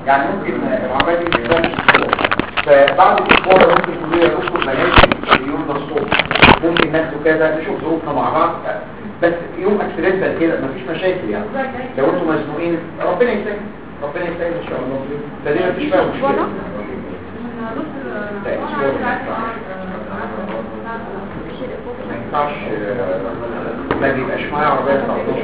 يعني ممكن العمليه دي تبقى فبعد الاسبوع ده ممكن تقول يا دكتور بلاش اليوم ده الصبح ممكن ناخده كذا نشوف ظروفنا مع بعض بس يوم اكسيدنتال كده مفيش مشاكل يعني لو انتم مزنوقين ربنا يسهل ربنا يسهل ان شاء الله لا دي مفيش فيها مشكله لا اسبوع ما ينفعش آه، ما بيبقاش معايا عربيه 19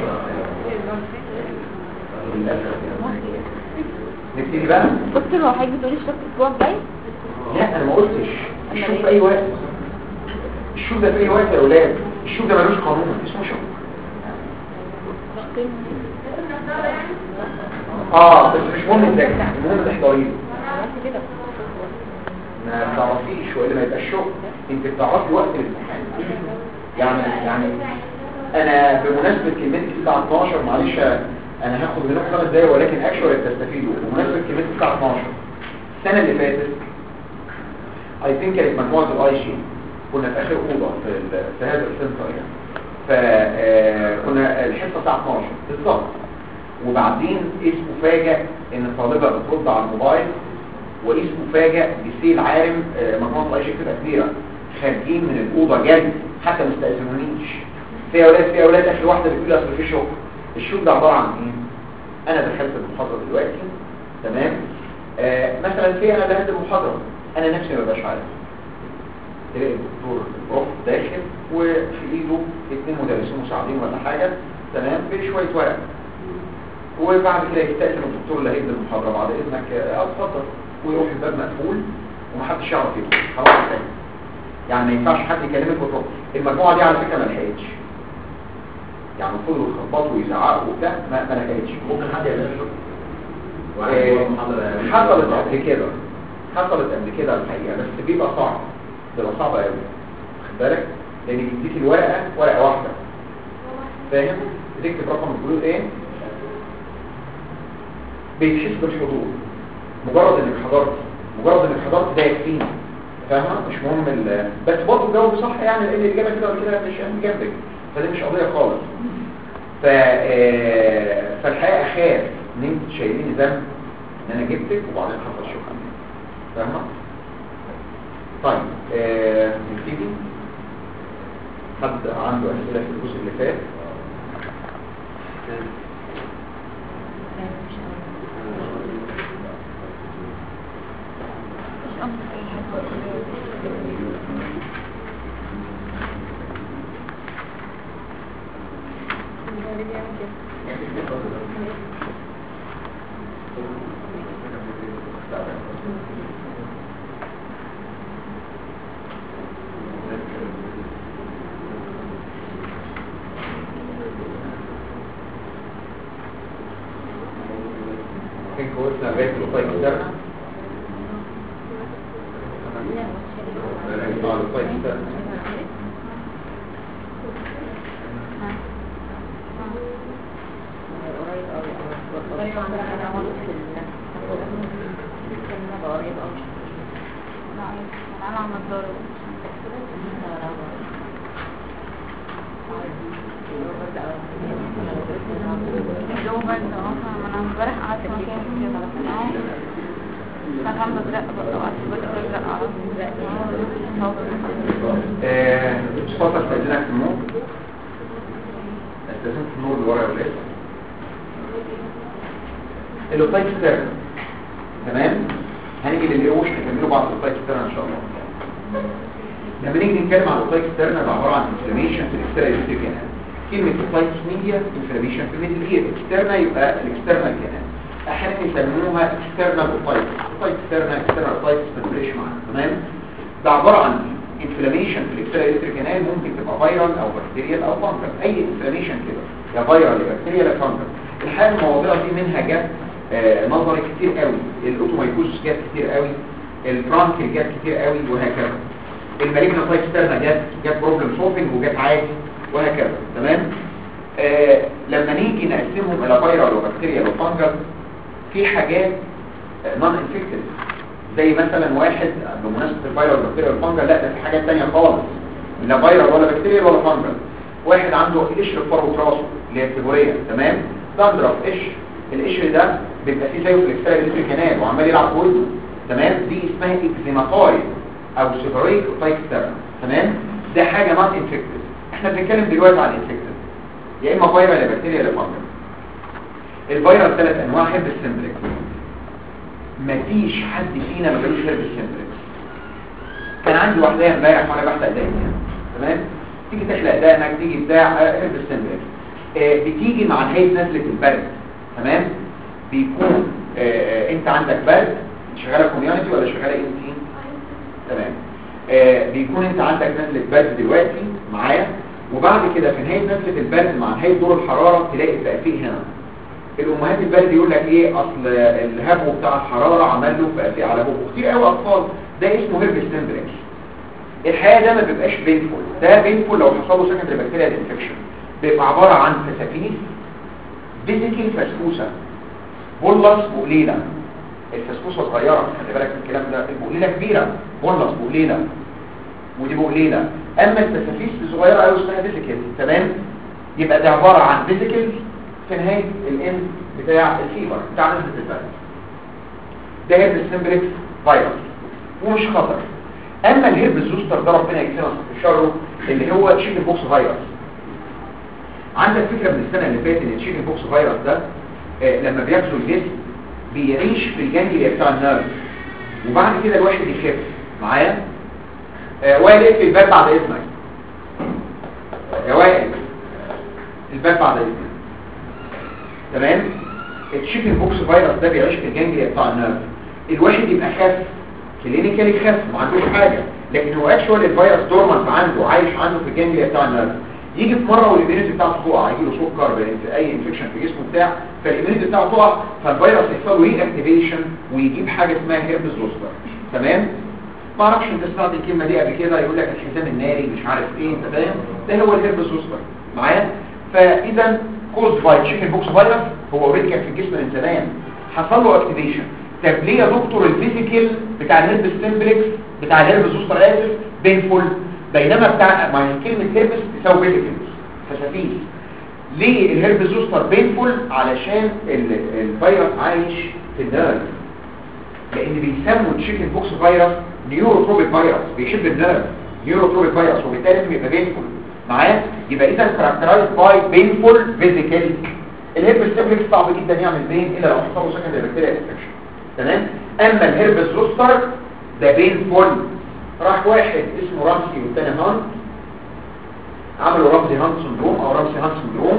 للاسف يعني نبتدي بقى دكتور هو حضرتك بتقولي الشق الاسبوع الجاي لا انا ما قلتش الشوف في اي وقت الشوف ده في اي وقت يا اولاد الشوف ده ملوش قانون اسمه شوف اه بس مش مهم تذاكر المهم تحضريه عملت كده ما تعرفيش والا ما يبقاش شغل انت بتعرفي وقت الامتحان يعني يعني انا بمناسبه كلمتي الساعه 12 معلش انا هاخد منكم خمس دقايق ولكن اكشوال تستفيدوا بمناسبه كلمتي الساعه 12 السنه اللي فاتت اي ثينك كانت مجموعه الاي جي كنا في اخر اوضه في ال- في هذا السنتر يعني فكنا الحصه الساعه 12 بالظبط وبعدين اسمه فاجئ ان الطالبه بترد على الموبايل واسمه فاجئ بسيل عارم آه، مجموعه الاي جي كده كبيره خارجين من الاوضه جري حتى ما استاذنونيش في اولاد في اولاد اخر واحده بتقول اصل في شغل الشغل ده عباره عن ايه انا دخلت المحاضره دلوقتي تمام آه مثلا في انا بهدي المحاضره انا نفسي ما بقاش عارف تلاقي الدكتور البروف داخل وفي ايده اثنين مدرسين مساعدين ولا حاجه تمام بشويه ورق وبعد كده يستأذن الدكتور اللي هيبدا المحاضره بعد اذنك آه، اتفضل ويروح الباب مقفول ومحدش يعرف يدخل خلاص انتهى يعني ما ينفعش حد يكلمك وتروح المجموعه دي على فكره ما لحقتش يعني فضلوا يخبطوا ويزعقوا وبتاع ما ما لحقتش ممكن حد يعمل شغل آه، حصلت قبل كده حصلت قبل كده الحقيقه بس بيبقى صعب بيبقى صعب قوي واخد بالك لان بيديك الورقه ورقه واحده فاهم بتكتب رقم الجلود ايه بيتحس بالحضور مجرد انك حضرت مجرد انك حضرت ده يكفيني فاهمه مش مهم ال... بس برضه جاوب صح يعني لان الاجابه كده ولا كده مش اهم جنبك فدي مش قضيه خالص ف آه، فالحقيقه اخاف ان انت شايلين ذنب ان انا جبتك وبعدين حصل شكرا فاهمه طيب آه، نبتدي حد عنده اسئله في الجزء اللي فات مش امر اي حاجه كان كويسنا لغايه الوفايه السنه اه الوفايه السنه انا عم اتضرب الجو برد اه انا امبارح قعدت مكان كده اه كان عم بزرق بقى وقعدت بزرق على آه، اتفضل استاذنك في النور استاذنك في النور اللي ورا يا ولاد اللوتايت ستيرن تمام هنيجي للاوش نكمله بعد اللوتايت ستيرن ان شاء الله لما نيجي نتكلم عن اللوتايت ستيرن ده عباره عن انفلاميشن في الاكسترنال كانال كلمه اللوتايت ميديا انفلاميشن في الميدل اير اكسترنال يبقى الاكسترنال كانال احيانا يسموها اكسترنال اوتايت اوتايت ستيرن اكسترنال اوتايت ما تفرقش معانا تمام ده عباره عن انفلاميشن في الاكسترنال كانال ممكن تبقى فيرال او بكتيريال او فانجل اي انفلاميشن كده يا فيرال يا بكتيريال يا فانجل الحقيقه المواضيع دي منها جت آه، نظري كتير قوي الاوتومايكوز جت كتير قوي البرانكل جت كتير قوي وهكذا المالجنا تايب ستيرنا جت جت بروبلم سولفنج وجت عادي وهكذا تمام آه لما نيجي نقسمهم الى فيرال وبكتيريال وفانجل في حاجات نون انفكتد زي مثلا واحد بمناسبه الفيرال والبكتيريا والفانجل لا ده في حاجات تانية خالص لا فيرال ولا بكتيريا ولا فانجل واحد عنده قشر في فروه راسه اللي هي الفيبوريه تمام تندرف قشر القشر ده بيبقى فيه زيه في الاكسترا الكتريك كانال وعمال يلعب في ودنه تمام دي اسمها اكزيماتويد او سيبريك اوتايك ستيرن تمام ده حاجه نوت انفكتيف احنا بنتكلم دلوقتي عن انفكتيف يا اما فيروس يا بكتيريا يا فانجل الفيروس ثلاث انواع هيربس سيمبلكس مفيش حد فينا ما جالوش هيربس سيمبلكس كان عندي واحده امبارح وانا بحلق دقني تمام تيجي تحلق دقنك تيجي بتاع هيربس سيمبلكس آه بتيجي مع نهايه نزله البرد تمام بيكون آه آه انت عندك برد شغاله كوميونتي ولا شغاله انتي تمام آه بيكون انت عندك نزله برد دلوقتي معايا وبعد كده في نهايه نزله البرد مع نهايه دور الحراره تلاقي بقى فيه هنا الامهات البلد يقول لك ايه اصل الهبو بتاع الحراره عمل له بقى فيه على بوكو كتير قوي اطفال ده اسمه هيربس سيمبلكس الحقيقه ده ما بيبقاش بينفول ده بينفول لو حصل له سكندري بكتيريا انفكشن بيبقى عباره عن فسافيس فيزيكال فسفوسه بولس بقليله الفسفوسه صغيره خلي بالك من الكلام ده البقليله كبيره بولس بقليله ودي بقليله اما الفسافيس الصغيره قوي اسمها فيزيكال تمام يبقى ده عباره عن فيزيكال في نهايه الام بتاع الفيبر بتاع نسبه البرد ده هيربس سيمبلكس فيروس ومش خطر اما الهيربس زوستر ده ربنا يكفينا في شره اللي هو تشيكن بوكس فيروس عندك فكره من السنه اللي فاتت ان التشيكن بوكس فيروس ده آه لما بيغزو الجسم بيعيش في الجانجليا بتاع النيرف وبعد كده الواحد يخف معايا آه وائل اقفل الباب بعد اذنك يا وائل الباب بعد اذنك تمام التشيكن بوكس فيروس ده بيعيش في الجانجليا بتاع النيرف الواحد يبقى خف كلينيكالي خف ما عندوش حاجه لكن هو اكشوال الفيروس دورمنت عنده عايش عنده في الجانجليا بتاع النيرف يجي في مره والاميونيتي بتاعته تقع يجي له سكر في اي انفكشن في جسمه بتاع فالاميونيتي بتاعته تقع فالفيروس يحصل له ري اكتيفيشن ويجيب حاجه اسمها هيربس زوستر تمام ما اعرفش انت سمعت الكلمه دي قبل كده يقول لك الحزام الناري مش عارف ايه انت فاهم ده هو الهيربس زوستر معايا فاذا كوز باي تشيكن بوكس فيروس هو اوريدي كان في الجسم من زمان حصل له اكتيفيشن طب ليه يا دكتور الفيزيكال بتاع الهيربس سيمبلكس بتاع الهيربس زوستر اسف بينفول بينما بتاع ما هي كلمه هيربس تساوي فيزيكال فسافيس ليه الهيربس زوستر بينفول علشان الفيروس عايش في النيرف لان بيسموا التشيكن بوكس فيروس نيوروتروبيك فيروس بيشد النيرف نيوروتروبيك فيروس وبالتالي لازم يبقى بينفول معايا يبقى اذا كاركترايز باي بينفول فيزيكال الهيربس سيمبلكس صعب جدا يعمل بين الا لو حصل له سكندري بكتيريا انفكشن تمام اما الهيربس زوستر ده بينفول راح واحد اسمه رامسي والتاني هانت عملوا رمزي هانت سندروم او رمسي هانت سندروم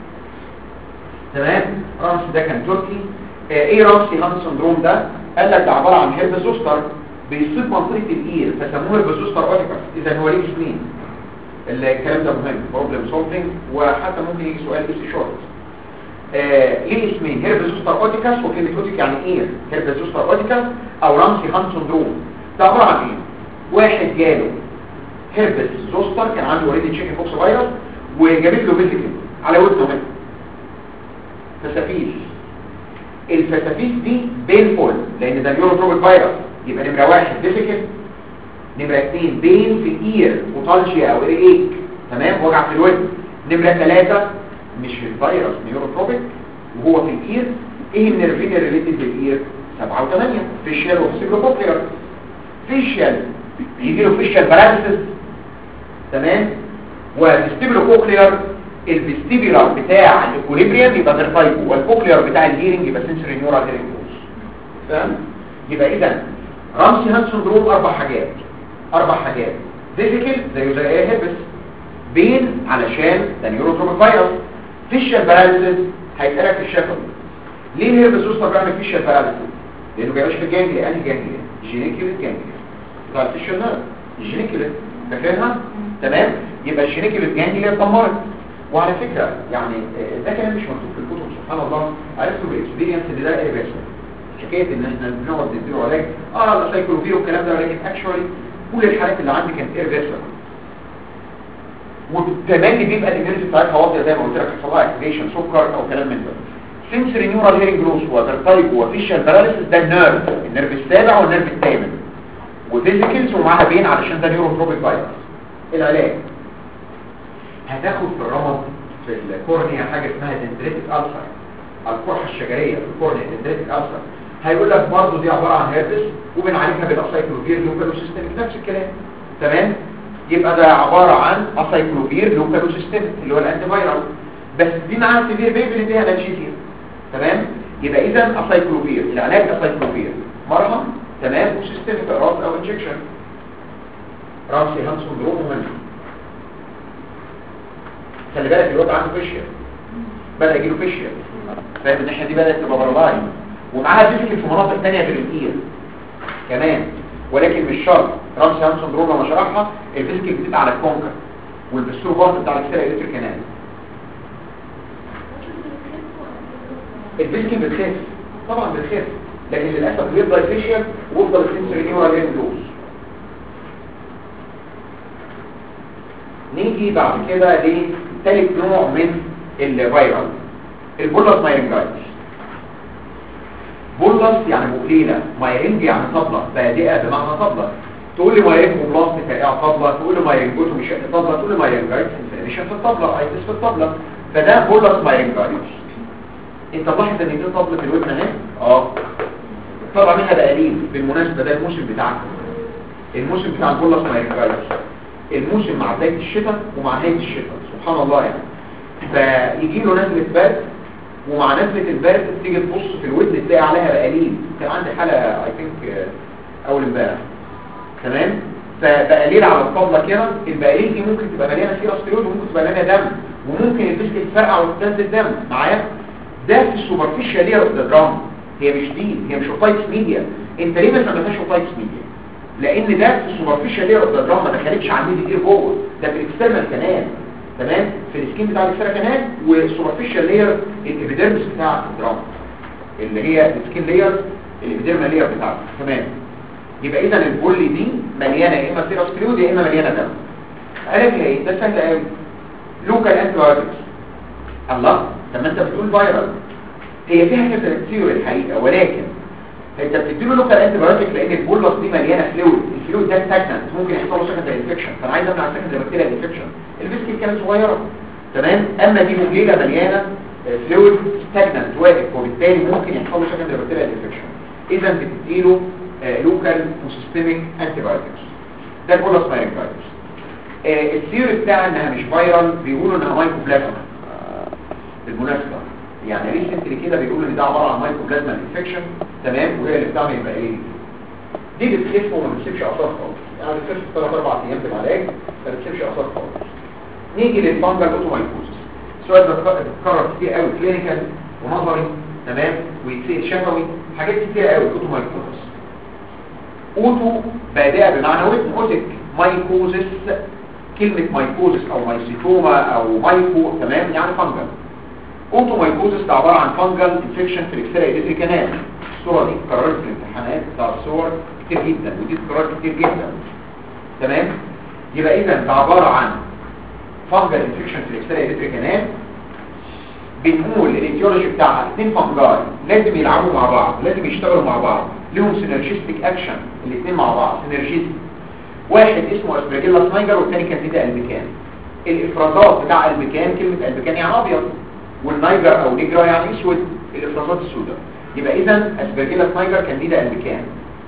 تمام رمسي ده كان تركي آه ايه رمسي هانت سندروم ده قال لك ده عباره عن هيربس زوستر بيصيب منطقه الاير فسموه هيربس زوستر اوديكاس اذا هو ليه اسمين الكلام ده مهم بروبلم سولفنج وحتى ممكن يجي سؤال اس شورت آه ليه اسمين هيربس زوستر اوديكاس وكلمه اوديك يعني اير هيربس زوستر اوديكاس او رمسي هانت سندروم ده عباره عن ايه واحد جاله هيربس زوستر كان عنده اوريدي تشيكن بوكس فيروس وجابت له فيزيكال على ودنه هنا فسافيس الفسافيس دي بينفول لان ده نيوروتروبيك فيروس يبقى نمره واحد فيزيكال نمره اثنين بين في الاير وطالجيا او ايك تمام وجع في الودن نمره ثلاثة مش في الفيروس نيوروتروبيك وهو في الاير ايه النيرفين ريليتد بالاير سبعة وثمانية فيشيال وفيسيكلوكوكلير فيشيال يجي له فيشيال باراليسيس تمام والفيستيبولو كوكلير الفيستيبولار بتاع الاكوليبريم يبقى فيرتايبو والكوكلير بتاع الهيرنج يبقى سنسوري نيورال هيرنج لوس فاهم يبقى اذا رامسي هانت سندروم اربع حاجات اربع حاجات فيزيكال زي زي ايه هيبس بين علشان ده نيوروتروبيك فيروس فيشيال باراليسيس هيسالك في الشفوي ليه الهيربس زوستر بيعمل فيشيال باراليسيس لانه بيعملش في الجانجليا انهي جانجليا جينيكيوليت جانجليا بتاع الفيشيال نيرف الجينيكيوليت فاكرها تمام يبقى الجينيكيوليت جانجليا اتدمرت وعلى فكره يعني ده كلام مش مكتوب في الكتب سبحان الله عرفته بالاكسبيرينس اللي ده ايرفيرسبل حكايه ان احنا بنقعد نديله علاج اه لا سايكلوفير والكلام ده ولكن اكشوالي كل الحالات اللي عندي كانت ايرفيرسبل وتملي بيبقى الاميونيتي بتاعتها واطيه زي ما قلت لك حصل لها اكتيفيشن سكر او كلام من ده سنسوري نيورال هيرنج لوس وفيرتايب وفيشال باراليسيس ده النيرف النيرف السابع والنيرف الثامن وفيزيكلز ومعاها بين علشان ده نيوروتروبيك فيروس العلاج هتاخد في الرمد في الكورنيا حاجه اسمها دندريتك ألسر القرحه الشجريه في الكورنيا الدنتريتك ألسر هيقول لك برضه دي عباره عن هيربس وبنعالجها بالاسايكلوفير لوكالو سيستميك نفس الكلام تمام يبقى ده عباره عن اسايكلوفير لوكالو سيستميك اللي هو الانتي فايرال بس دي معاها سيفير بيبي اللي فيها الانجيزيا تمام يبقى اذا اسايكلوفير العلاج اسايكلوفير مرهم تمام وسيستميك راس او انجكشن راسي هانس سندروم ومنشن خلي بالك الواد عنده فيشيا بدا يجيله فيشيا فاهم الناحيه دي بدات تبقى بارلاين ومعاها فيزيكال في مناطق ثانيه في الاير كمان ولكن مش شرط راسي هانس سندروم لما شرحها الفيزيكال بتبقى على الكونكا والبستور بارت بتاع الكسيرة الكتريك كانال الفيزيكال بتخف طبعا بتخف لكن للاسف بيفضل فيشيا ويفضل السنسوري نيورال دوز نيجي بعد كده لثالث نوع من الفيروس البولس مايرنجايتس بولس يعني مقليلة مايرنج يعني طبلة بادئة بمعنى طبلة تقول لي مايرنج بلاست فائع طبلة تقول لي مايرنجوتو مش طبلة تقول لي مايرنجايتس مش في الطبلة ايتس في الطبلة فده بولس مايرنجايتس انت لاحظ ان دي طبلة في الودن اهي اه طلع منها بقليل بالمناسبة ده الموسم بتاعكم الموسم بتاع البولس مايرنجايتس الموسم مع بداية الشتاء ومع نهاية الشتاء سبحان الله يعني فيجي له نزلة برد ومع نزلة البرد تيجي تبص في الودن تلاقي عليها بقاليل كان عندي حالة اي ثينك اول امبارح تمام فبقاليل على الطبلة كده البقاليل دي ممكن تبقى مليانة سيروستيرويد وممكن تبقى مليانة دم وممكن الفيسك تفرقع وتنزل دم معايا ده في السوبرفيشال لير اوف ذا درام هي مش دي هي مش اوتايتس ميديا انت ليه ما سميتهاش اوتايتس ميديا لان ده في السوبرفيشال لير اوف ذا درام ما دخلتش على الميدي اير جوه ده في الاكسترنال كانال تمام في السكين بتاع الاكسترنال كانال والسوبرفيشال لير الابيديرمس بتاع الدرام اللي هي السكين لير الابيديرمال لير بتاعته تمام يبقى اذا البولي دي مليانه يا اما سيروستريود يا اما مليانه دم قالك ايه ده سهل قوي لوكال انتيبيوتكس الله طب ما انت بتقول فيرال هي فيها كده ثيوري الحقيقه ولكن انت بتديله لوكال انتيبيوتيك لان البولس دي مليانه فلويد الفلويد ده ستاجننت ممكن يحصل له سكندري انفكشن فانا عايز امنع السكندري بكتيريا انفكشن الفيسكل كانت صغيره تمام اما دي مجيله مليانه فلويد ستاجننت واقف وبالتالي ممكن يحصل له سكندري بكتيريا انفكشن اذا بتديله لوكال وسيستميك انتيبيوتكس ده البولس مايرنجايتس الثيوري بتاع انها مش فيرال بيقولوا انها مايكوبلازما بالمناسبه يعني ريسنتلي كده بيقولوا ان ده عباره عن مايكوبلازما انفكشن تمام وهي اللي بتعمل البقاليل دي بتخف وما بتسيبش اثار خالص يعني بتخف ثلاث اربع ايام في العلاج ما بتسيبش اثار خالص نيجي للفانجل اوتومايكوزس السؤال ده اتكرر كتير قوي كلينيكال ونظري تمام ويتسال شفوي حاجات كتير قوي اوتومايكوزس اوتو بادئه بمعنى ودن اوتك مايكوزس كلمه مايكوزس او مايسيتوما او مايكو تمام يعني فانجل اوتومايكوزس ده عباره عن فانجل انفكشن في الاكسرا ايديتري كانال الصوره دي اتكررت في الامتحانات بتاع الصور كتير جدا ودي اتكررت كتير جدا تمام يبقى اذا ده عباره عن فانجل انفكشن في الاكسرا ايديتري كانال بنقول الايتيولوجي بتاعها اثنين فانجاي لازم يلعبوا مع بعض لازم يشتغلوا مع بعض لهم سينرجيستيك اكشن الاثنين مع بعض سينرجيستيك واحد اسمه اسبرجيلا سنايجر والثاني كانديدا البيكان الافرازات بتاع البيكان كلمه البيكان يعني ابيض والنايجر او نيجرا يعني اسود الافرازات السوداء يبقى اذا اسبرجيلا سنايجر كانديدا البيكان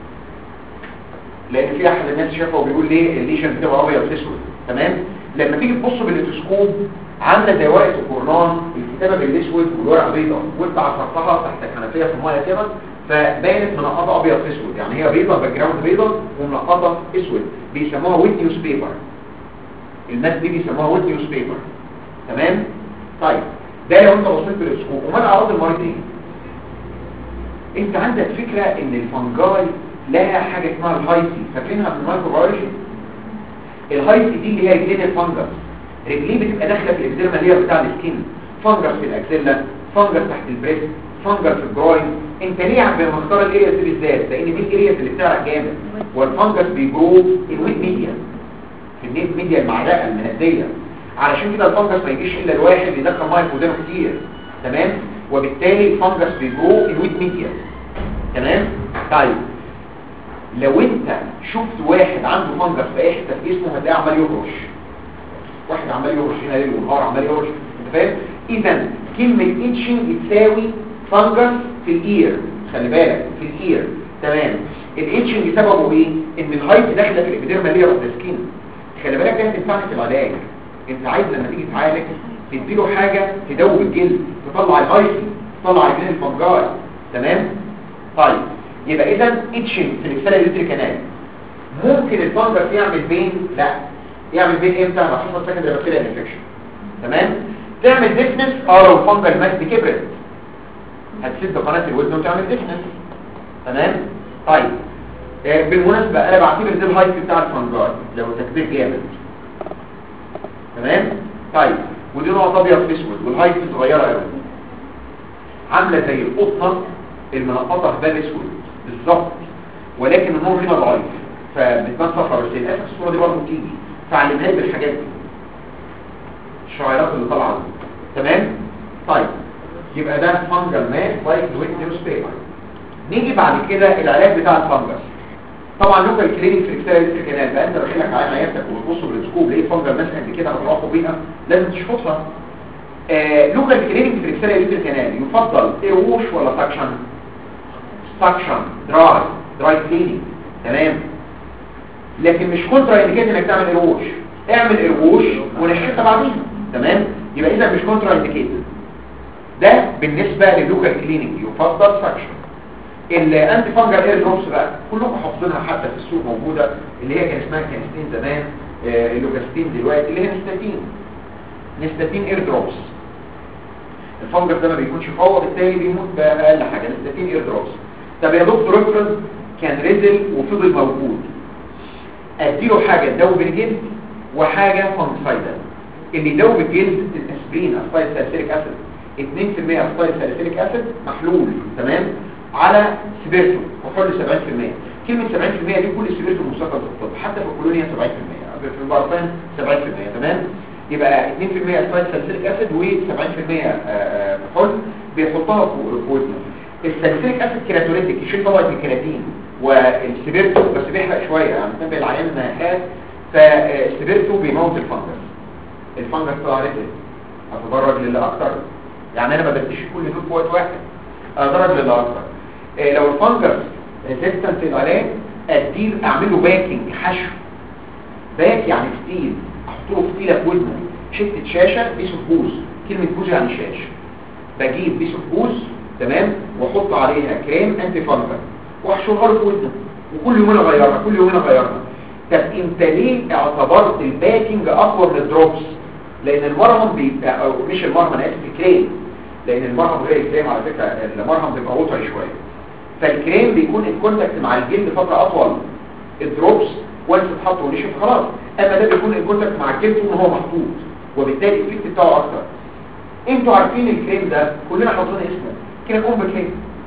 لان في احد الناس شافه وبيقول ليه الليشن بتبقى ابيض في اسود تمام لما تيجي تبص بالتلسكوب عامله زي ورقه الجورنال الكتابه بالاسود والورقه بيضاء وانت عصرتها تحت الحنفيه في الميه كده فبانت منقطه ابيض في اسود يعني هي بيضاء باك جراوند بيضاء ومنقطه اسود بيسموها ويت نيوز بيبر الناس دي بيسموها ويت نيوز بيبر تمام طيب ده لو انت بصيت بالاسكوب وما اعراض المريض ايه انت عندك فكره ان الفنجاي لها حاجه اسمها الهايسي فاكرينها في المايكروبيولوجي الهايسي دي اللي هي رجلين الفنجس رجليه بتبقى داخله في الابزيرما اللي هي بتاع السكين فنجس في الاكسيلا فنجس تحت البريست فنجس في الجروين انت ليه عم مختار الارياز دي بالذات لان دي الارياز اللي بتعرق جامد والفنجس بيجرو الويت ميديا في النيت ميديا المعرقه المنديه علشان كده الفنجس ما يجيش الا الواحد اللي دخل ميه في ودانه كتير تمام وبالتالي الفنجس بيجرو الويت ميديا تمام طيب لو انت شفت واحد عنده فنجس في اي حته في جسمه هتلاقيه عمال يهرش واحد عمال يهرش هنا ليل ونهار عمال يهرش انت فاهم اذا كلمة اتشنج تساوي فانجس في الاير خلي بالك في الاير تمام الاتشنج سببه ايه ان الهايت داخله في الابيديرما اللي هي سكين خلي بالك ده هتنفعني في العلاج انت عايز لما تيجي تعالج تديله حاجة تدوب الجلد تطلع الهايسي تطلع الجلد الفنجاي تمام طيب يبقى اذا اتشنج في الاكسال اليوتري كانال ممكن الفنجس يعمل بين لا يعمل بين امتى لو حصل سكندري بكتيريا انفكشن تمام تعمل ديفنس اه لو الفنجل ماس دي كبرت هتسد قناه الودن وتعمل ديفنس تمام طيب آه بالمناسبه انا بعتبر ده الهايت بتاع الفنجاي لو تكبير جامد تمام طيب ودي نقطه ابيض في اسود والهايت صغيره قوي عامله زي القطه المنقطه في بال اسود بالظبط ولكن النور هنا ضعيف فبتبان صفرا بس للاسف الصوره دي برضه بتيجي فعلمها لي بالحاجات دي الشعيرات اللي طالعه دي تمام طيب يبقى ده فانجل ماس لايك ويت نيوزبيبر نيجي بعد كده العلاج بتاع الفانجس طبعا لوكال كلينيك في الاكسترا كانال بقى انت داخل لك على عيادتك وتبص بالسكوب لقيت فانجل ماس قد كده هتروحوا بيها لازم تشفطها آه لوكال كلينيك في الاكسترا كانال يفضل ايه ووش ولا سكشن سكشن دراي دراي كلينيك تمام لكن مش كونترا انديكيت انك تعمل ايروش اعمل ايروش ونشفها بعدين تمام يبقى اذا مش كونترا انديكيت ده بالنسبه للوكال كلينيك يفضل سكشن الانتي فانجل اير دروبس بقى كلكم حافظينها حتى في السوق موجوده اللي هي كان اسمها كانستين زمان آه اللوكاستين دلوقتي اللي هي نستاتين نستاتين اير دروبس الفانجل ده ما بيكونش قوي بالتالي بيموت باقل حاجه نستاتين اير دروبس طب يا دكتور افرض كان رزل وفضل موجود اديله حاجه تدوب الجلد وحاجه فانجسايدال اللي يدوب الجلد الاسبرين اسبايل ساليسيليك اسيد 2% اسبايل ساليسيليك اسيد محلول تمام على سبيرتو وحل 70% كلمة 70% دي كل سبيرتو مستقبل في الطب حتى في الكولونيا 70% في البارفان 70% تمام يبقى 2% اسبايل ساليسيليك اسيد و70% حل بيحطها في ودنه الساليسيليك اسيد كيراتوليتيك يشيل طبقة الكيراتين والسبيرتو بس بيحرق شوية يعني تنبه العيان انها فالسبيرتو بيموت الفنجس الفنجس طلع ريتل هتدرج للي اكتر يعني انا ما بديش كل دول في وقت واحد ادرج للي اكتر إيه لو الفنجس ريزيستنت للعلاج اديل اعمله باكينج حشو باك يعني فتيل احط له فتيله في ودنه شتة شاشه بيس اوف بوز كلمه بوز يعني شاشه بجيب بيس اوف بوز تمام واحط عليها كريم انتي فانجل واحشرها له في ودنه وكل يومين اغيرها كل يومين اغيرها طب انت ليه اعتبرت الباكينج اقوى من الدروبس لان المرهم بيبقى أو مش المرهم انا اسف الكريم لان المرهم غير الكريم على فكره المرهم بيبقى وطري شويه فالكريم بيكون الكونتاكت مع الجلد فتره اطول الدروبس وانس اتحط ونشف خلاص اما ده بيكون الكونتاكت مع الجلد طول ما هو محطوط وبالتالي الافكت بتاعه اكتر انتوا عارفين الكريم ده كلنا حافظين اسمه كريم ام كريم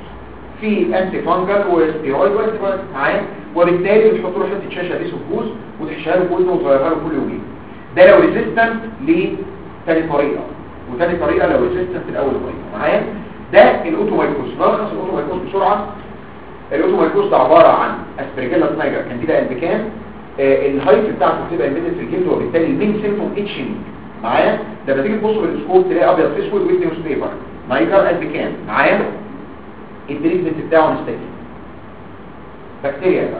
في انتي فانجل وستيرويد وانتي معاه وبالتالي بتحط له حته شاشه دي سفوز وتحشيها له ودنه وتغيرها له كل يومين ده لو ريزيستنت لتاني طريقه وتاني طريقه لو ريزيستنت لاول طريقه معايا ده الاوتومايكوس نلخص الاوتومايكوس بسرعه الاوتومايكوس ده عباره عن اسبرجيلا سنايجر كانديدا البيكان آه الهايت بتاعته بتبقى امبيدد في الجلد وبالتالي المين سيمتوم اتشنج معايا لما تيجي تبص بالسكوب تلاقي ابيض في اسود ويت نيوز بيبر نايجر البيكان معايا التريتمنت بتاعه نستاتين بكتيريا بقى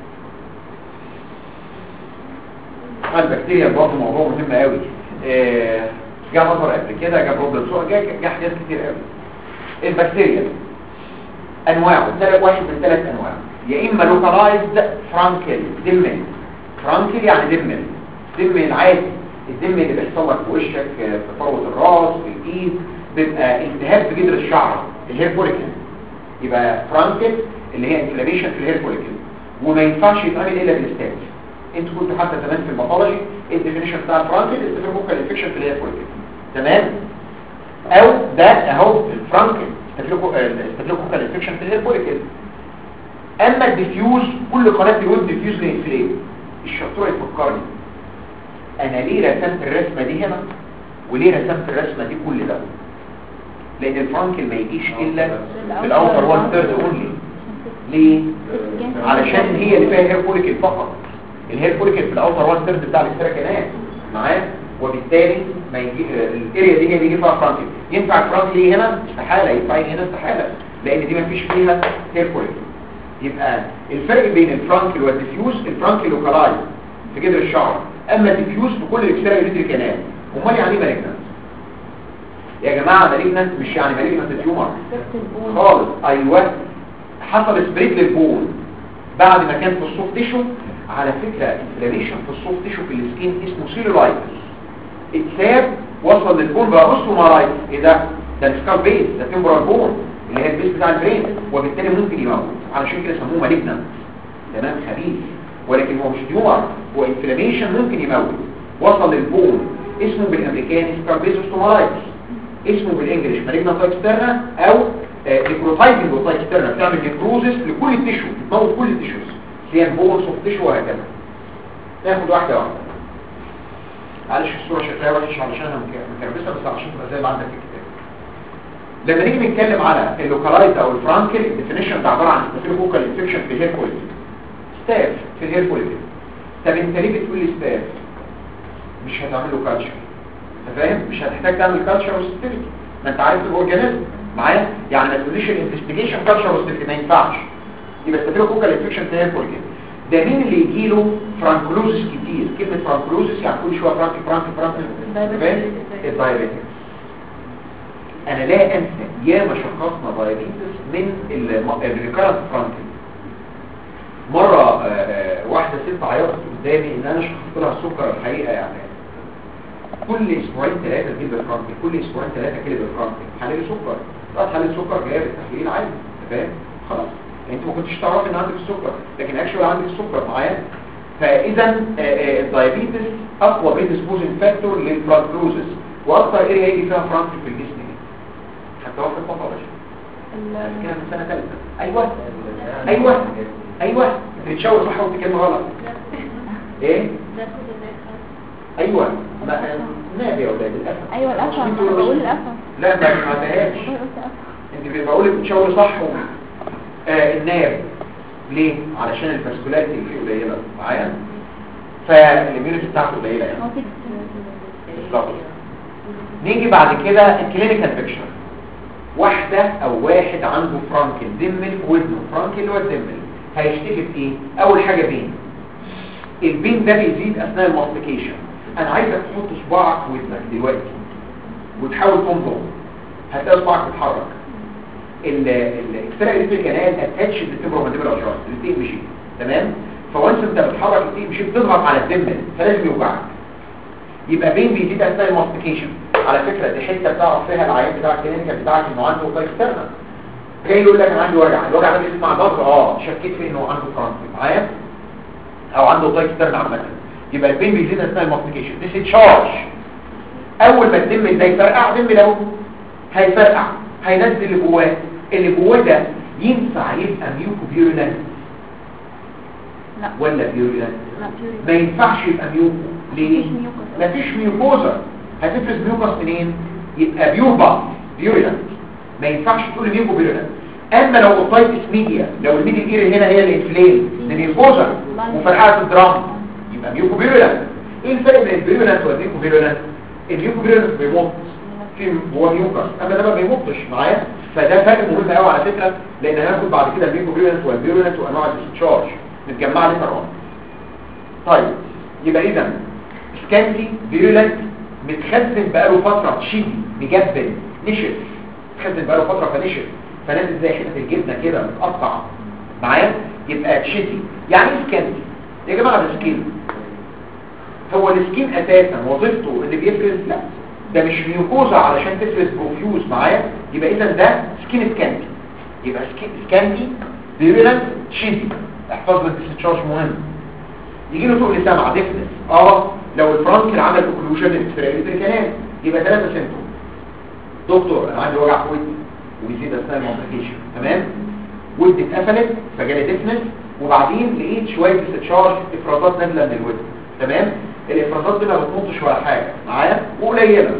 البكتيريا برضه موضوع مهم قوي آه جاء مطر قبل كده جاب روبل سوء جاء جاء حاجات كتير قوي البكتيريا انواعه ثلاث واحد من ثلاث انواع يا اما لوكالايزد فرانكل دمل فرانكل يعني دمل دمل عادي الدم اللي بيحصل لك في وشك في فروه الراس في الايد بيبقى التهاب في جذر الشعر الهير فوليكل يبقى فرانكل اللي هي انفلاميشن في الهير فوليكل وما ينفعش يتعمل الا بالاستاذ انت كنت حتى زمان في الباثولوجي الديفينيشن بتاع الفرانكل استفيروكال انفكشن في الهير فوليكل تمام او ده اهو الفرانكل استفيروكال انفكشن في الهير فوليكل اما الديفيوز كل قناه الود ديفيوز لانفلام الشطوره يفكرني انا ليه رسمت الرسمه دي هنا وليه رسمت الرسمه دي كل ده لان الفرانكل ما يجيش الا في الاوتر وان ثيرد اونلي ليه علشان هي اللي فيها هير فوليكل فقط الهير فوليكل في الاوتر وان ثيرد بتاع الاستراكانات معاه وبالتالي ما يجي الاريا دي يجي فيها فرانكل ينفع الفرانكل ايه هنا استحاله ينفع ايه هنا استحاله لان دي ما فيش فيها هيركوليك يبقى الفرق بين الفرانكل والديفيوز الفرانكل لوكالايز في جذر الشعر اما الديفيوز في كل الاكسترا يوريتري كانال امال يعني ايه مالجنانت يا جماعه مالجنانت مش يعني مالجنانت تيومر خالص ايوه حصل سبريد للبون بعد ما كان في السوفت تيشو على فكره انفلاميشن في السوفت تيشو في السكين اسمه سيلولايتس اتساب وصل للبون بقى اوستومارايتس ايه ده ده السكال بيس ده تمبرال بون اللي هي البيس بتاع البرين وبالتالي ممكن يموت علشان كده سموه مالجنانت تمام خبيث ولكن هو مش تيومر هو انفلاميشن ممكن يموت وصل للبون اسمه بالامريكاني سكال بيس اوستومارايتس اسمه بالانجلش مالجنانت اكسترنا او نيكروتايزنج اوف اكسترنا بتعمل نيكروزس لكل التيشو بتموت كل التيشوز سواء بون سوفت تيشو وهكذا ناخد واحده واحده معلش الصوره شكلها وحش علشان انا مكربسه بس عشان تبقى زي ما عندك في الكتاب لما نيجي نتكلم على اللوكالايز او الفرانكل الديفينيشن ده عباره عن ستافيلوكوكال انفكشن في الهير كوليتي ستاف في الهير كوليتي طب انت ليه بتقول لي ستاف مش هتعمل له كالتشر انت فاهم مش هتحتاج تعمل كالتشر وستيفيتي ما انت عارف الاورجانيزم معايا يعني ما تقوليش الانفستيجيشن كالتشر وستيفيتي ما ينفعش يبقى ستافيلوكوكال انفكشن في الهير كوليتي ده مين اللي يجي له فرانكلوزس كتير كلمه فرانكلوزس يعني كل شويه فرانك فرانك فرانك فاهم الدايابيتكس انا لا انسى ياما شخصنا دايابيتس من الريكارنت فرانكل مره آه، آه، واحده ست عيطت قدامي ان انا شخصت لها السكر الحقيقه يعني كل اسبوعين ثلاثه تجيب الفرانكل كل اسبوعين ثلاثه كده بالفرانكل حلل سكر راحت حلل سكر جايه بالتحليل عادي أنت فاهم خلاص انت ما كنتش تعرف ان عندك السكر لكن اكشوال عندك السكر معايا فاذا الدايابيتس اقوى بريدسبوزنج فاكتور للفرانكلوزس واكثر اريا يجي فيها فرانكل في الجسم دي حتى وقت الباثولوجي كده من سنه ثالثه ايوه ايوه ايوه بتشاور صح وانت كلمه غلط ايه ايوه ما نادي يا ولاد الاسف ايوه الاسف انا بقول الاسف لا ما ما عدهاش والله قلت اسف انت بقول لك بتشاور صح و... آه الناب ليه علشان الفاسكولاريتي اللي فيه قليله معايا فالاميونيتي بتاعته قليله يعني هو كده بالظبط نيجي بعد كده الكلينيكال بيكتشر واحدة او واحد عنده فرانكل دمل في ودنه فرانكل اللي هو الدمل هيشتكي في ايه اول حاجة بين البين ده بيزيد اثناء المالتيكيشن انا عايزك تحط صباعك في ودنك دلوقتي وتحاول تنظر هتلاقي صباعك بيتحرك الاكسترا الكتريك كانال اتاتش للتمبرومانديبل اجراس الاثنين مشي تمام فوانس انت بتحرك الاثنين مشي بتضغط على الدمل فلازم يوجعك يبقى بين بيزيد اثناء الماستيكيشن على فكره دي حته بتعرف فيها العيان بتاع الكلينيكال بتاعك انه عنده اوبا اكسترنال جاي يقول لك انا عندي وجع الوجع ده بيسمع ضغط اه شكيت في انه عنده فرانكل معايا او عنده اوبا اكسترنال عامه يبقى البين بيزيد اثناء الماستيكيشن ديسشارج اول ما الدم ده يفرقع دم لو هيفرقع هينزل اللي جواه اللي جواه ده ينفع يبقى ميوكو بيورينال لا ولا بيورينال لا بيوري ما ينفعش يبقى ميوكو ليه مفيش ميوكس. مفيش ميوكوزا هتفرز ميوكس منين يبقى بيور بقى بيورينال ما ينفعش تقول ميوكو بيورينال اما لو اوتايتس ميديا لو الميديا اير هنا هي الانفلام ده ميوكوزا وفرقعت الدرام يبقى ميوكو بيورينال ايه الفرق بين البيورينال والميوكو بيورينال الميوكو بيورينال بيموت في هو ميوكس اما ده ما بيمطش معايا فده فرق مهم قوي على فكره لان هناخد بعد كده الميوكو بيورينال والبيورينال وانواع الديسشارج متجمعه لي فرعون طيب يبقى اذا سكانتي فيرولنت متخزن بقاله فتره تشيدي مجبن نشف متخزن بقاله فتره فنشف فنازل زي حته الجبنه كده متقطع معايا يبقى تشيدي يعني ايه سكانتي يا جماعه ده سكين هو السكين اساسا وظيفته اللي بيفرز لا ده مش ميوكوزا علشان تفرز بروفيوز معايا يبقى اذا ده سكين سكانتي يبقى سكين سكانتي فيرولنت تشيدي احفظ لك الديسشارج مهم يجي له تقل سمع ديفنس اه لو الفرانكل عمل اوكلوجن الاكستراليتر كلام يبقى ثلاثة سيمتوم دكتور انا عندي وجع في ودني وبيزيد اثناء المالتيكيشن تمام ودني اتقفلت فجالي ديفنس وبعدين لقيت شويه ديسشارج افرازات نازله من الودن تمام الافرازات دي ما بتنطش ولا حاجه معايا وقليله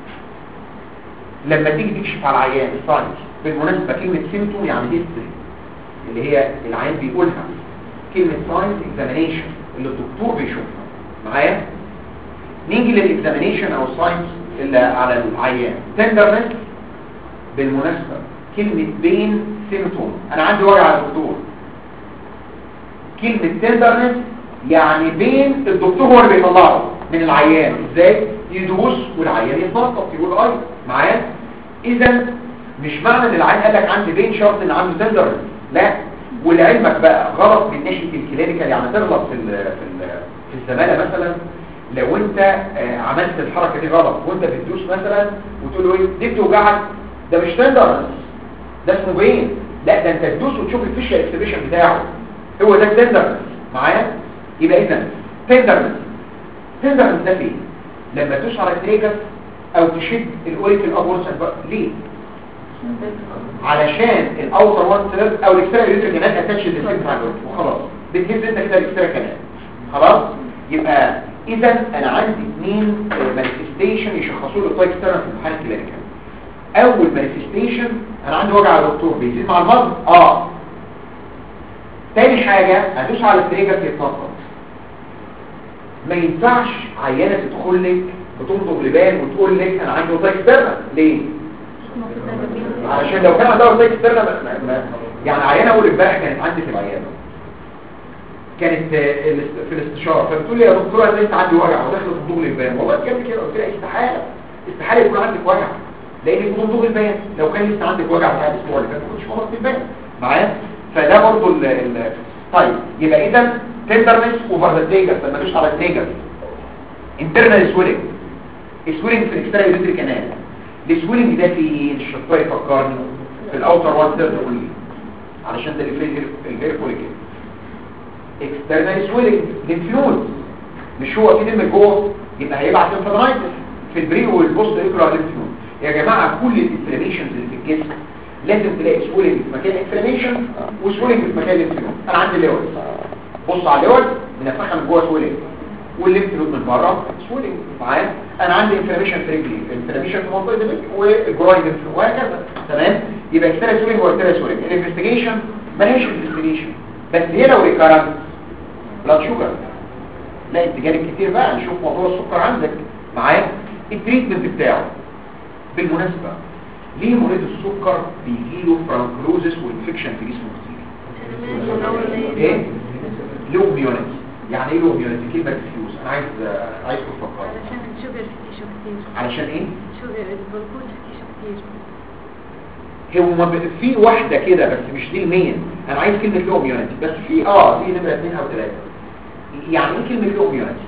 لما تيجي تكشف على العيان الساينس بالمناسبه كلمه سيمتوم يعني هيستوري اللي هي العيان بيقولها كلمة ساينس اكزامينيشن اللي الدكتور بيشوفها معايا نيجي للاكزامينيشن او الساينس اللي على العيان تندرنس بالمناسبة كلمة بين سيمتوم انا عندي وجع يا دكتور كلمة تندرنس يعني بين الدكتور هو اللي بيطلعه من العيان ازاي يدوس والعيان يتنطط يقول اي معايا اذا مش معنى ان العيان قال لك عندي بين شرط ان عنده تندرنس لا ولعلمك بقى غلط من ناحيه الكلينيكال يعني تغلط في ال في ال في الزماله مثلا لو انت آه، عملت الحركه دي غلط وانت بتدوس مثلا وتقول له ايه دي بتوجعك ده مش تندرنس ده اسمه بين لا ده انت تدوس وتشوف الفيشال اكسبريشن بتاعه هو ده التندرنس معايا يبقى اذا تندرنس تندرنس ده فين لما تدوس على التريجر او تشد الاوريكل ابورس ليه علشان الاوتر وان ثيرد او الاكسترا يوريتر كانال اتاتش للسيل بتاع الأوريكل وخلاص بتهز انت كده الاكسترا كانال خلاص يبقى اذا انا عندي اثنين مانيفستيشن يشخصوا لي الطايك ستيرن في الامتحان الكلينيكال اول مانيفستيشن انا عندي وجع يا دكتور بيزيد مع المرض اه تاني حاجه هدوس على التريجر يتنطط ما ينفعش عيانه تدخل لك بتنضغ لبان وتقول لك انا عندي طايك ستيرن ليه علشان لو كان عندها طايك ستيرن ما- ما- ما- يعني عيانه اول امبارح كانت عندي في العياده كانت آه، الاست- في الاستشاره فبتقول لي يا دكتوره انا لسه عندي وجع وداخل في ضوء البان والله بجد كده قلت لها استحاله استحاله يكون عندك وجع لان يكون ضوء البان لو كان لسه عندك وجع بتاع الاسبوع اللي فات ما كنتش مرضت البان معايا فده برضو ال ال طيب يبقى اذا تندرنس اوفر ذا تيجر لما تدوس على التيجر انترنال سويلنج سويلنج في الاكسترا يوريتري كانال السويلنج ده في الشطاي فكرني في الاوتر وان ثيرد اونلي علشان ده الفير الفير فوليكل اكسترنال سويلنج لينفيود مش هو في دم جوه يبقى هيبعت لينفادرايتس في البري والبوست ريكولار لينفيود يا جماعه كل الانفلاميشنز اللي في الجسم لازم تلاقي سويلنج في مكان انفلاميشن وسويلنج في مكان لينفيود انا عندي ليول بص على الليول منفخه من جوه سويلنج والليمفيود من بره سويلنج معايا انا عندي انفلاميشن في رجلي انفلاميشن في منطقه الرجل والجروين ليمفيود وهكذا تمام يبقى اكسترا سويلنج واكسترا سويلنج الانفستيجيشن مالهاش انفستيجيشن بس هي لو ريكارنت بلاد شوجر لا انت جالك كتير بقى نشوف موضوع السكر عندك معايا التريتمنت بتاعه بالمناسبة ليه مريض السكر بيجيله فرانكلوزس وانفكشن في جسمه كتير ايه لو ميونتي يعني ايه لو ميونتي كلمة ديفيوز انا عايز عايز تفكر علشان الشوجر في تيشو كتير علشان ايه شوجر الجلوكوز في تيشو كتير هو ما ب- في واحدة كده بس مش دي المين انا عايز كلمة لو ميونتي بس في اه دي نمرة اثنين او ثلاثة يعني ايه كلمة لو ميونتي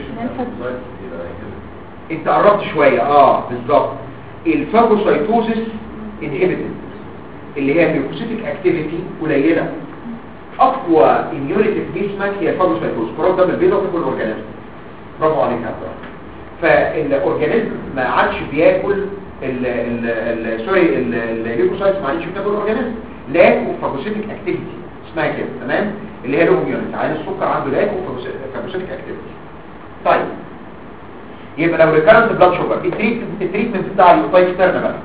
انت قربت شوية اه بالظبط الفاجوسايتوزيس انهبيتد اللي هي الفاجوسيتك اكتيفيتي قليلة اقوى اميونيتي في جسمك هي الفاجوسايتوز كرات دم البيضاء في كل اورجانيزم برافو عليك يا عبد الرحمن فالاورجانيزم ما عادش بياكل ال ال ال سوري ال- الليوكوسايتس ما عادش بتاكل الاورجانيزم لاك وفاجوسيتك اكتيفيتي اسمها كده تمام اللي هي له اميونيتي عين السكر عنده لاك وفاجوسيتك اكتيفيتي طيب يبقى لو ريكارنت بلاد شوجر التريتمنت التريتمنت بتاع الفايكسترنا بقى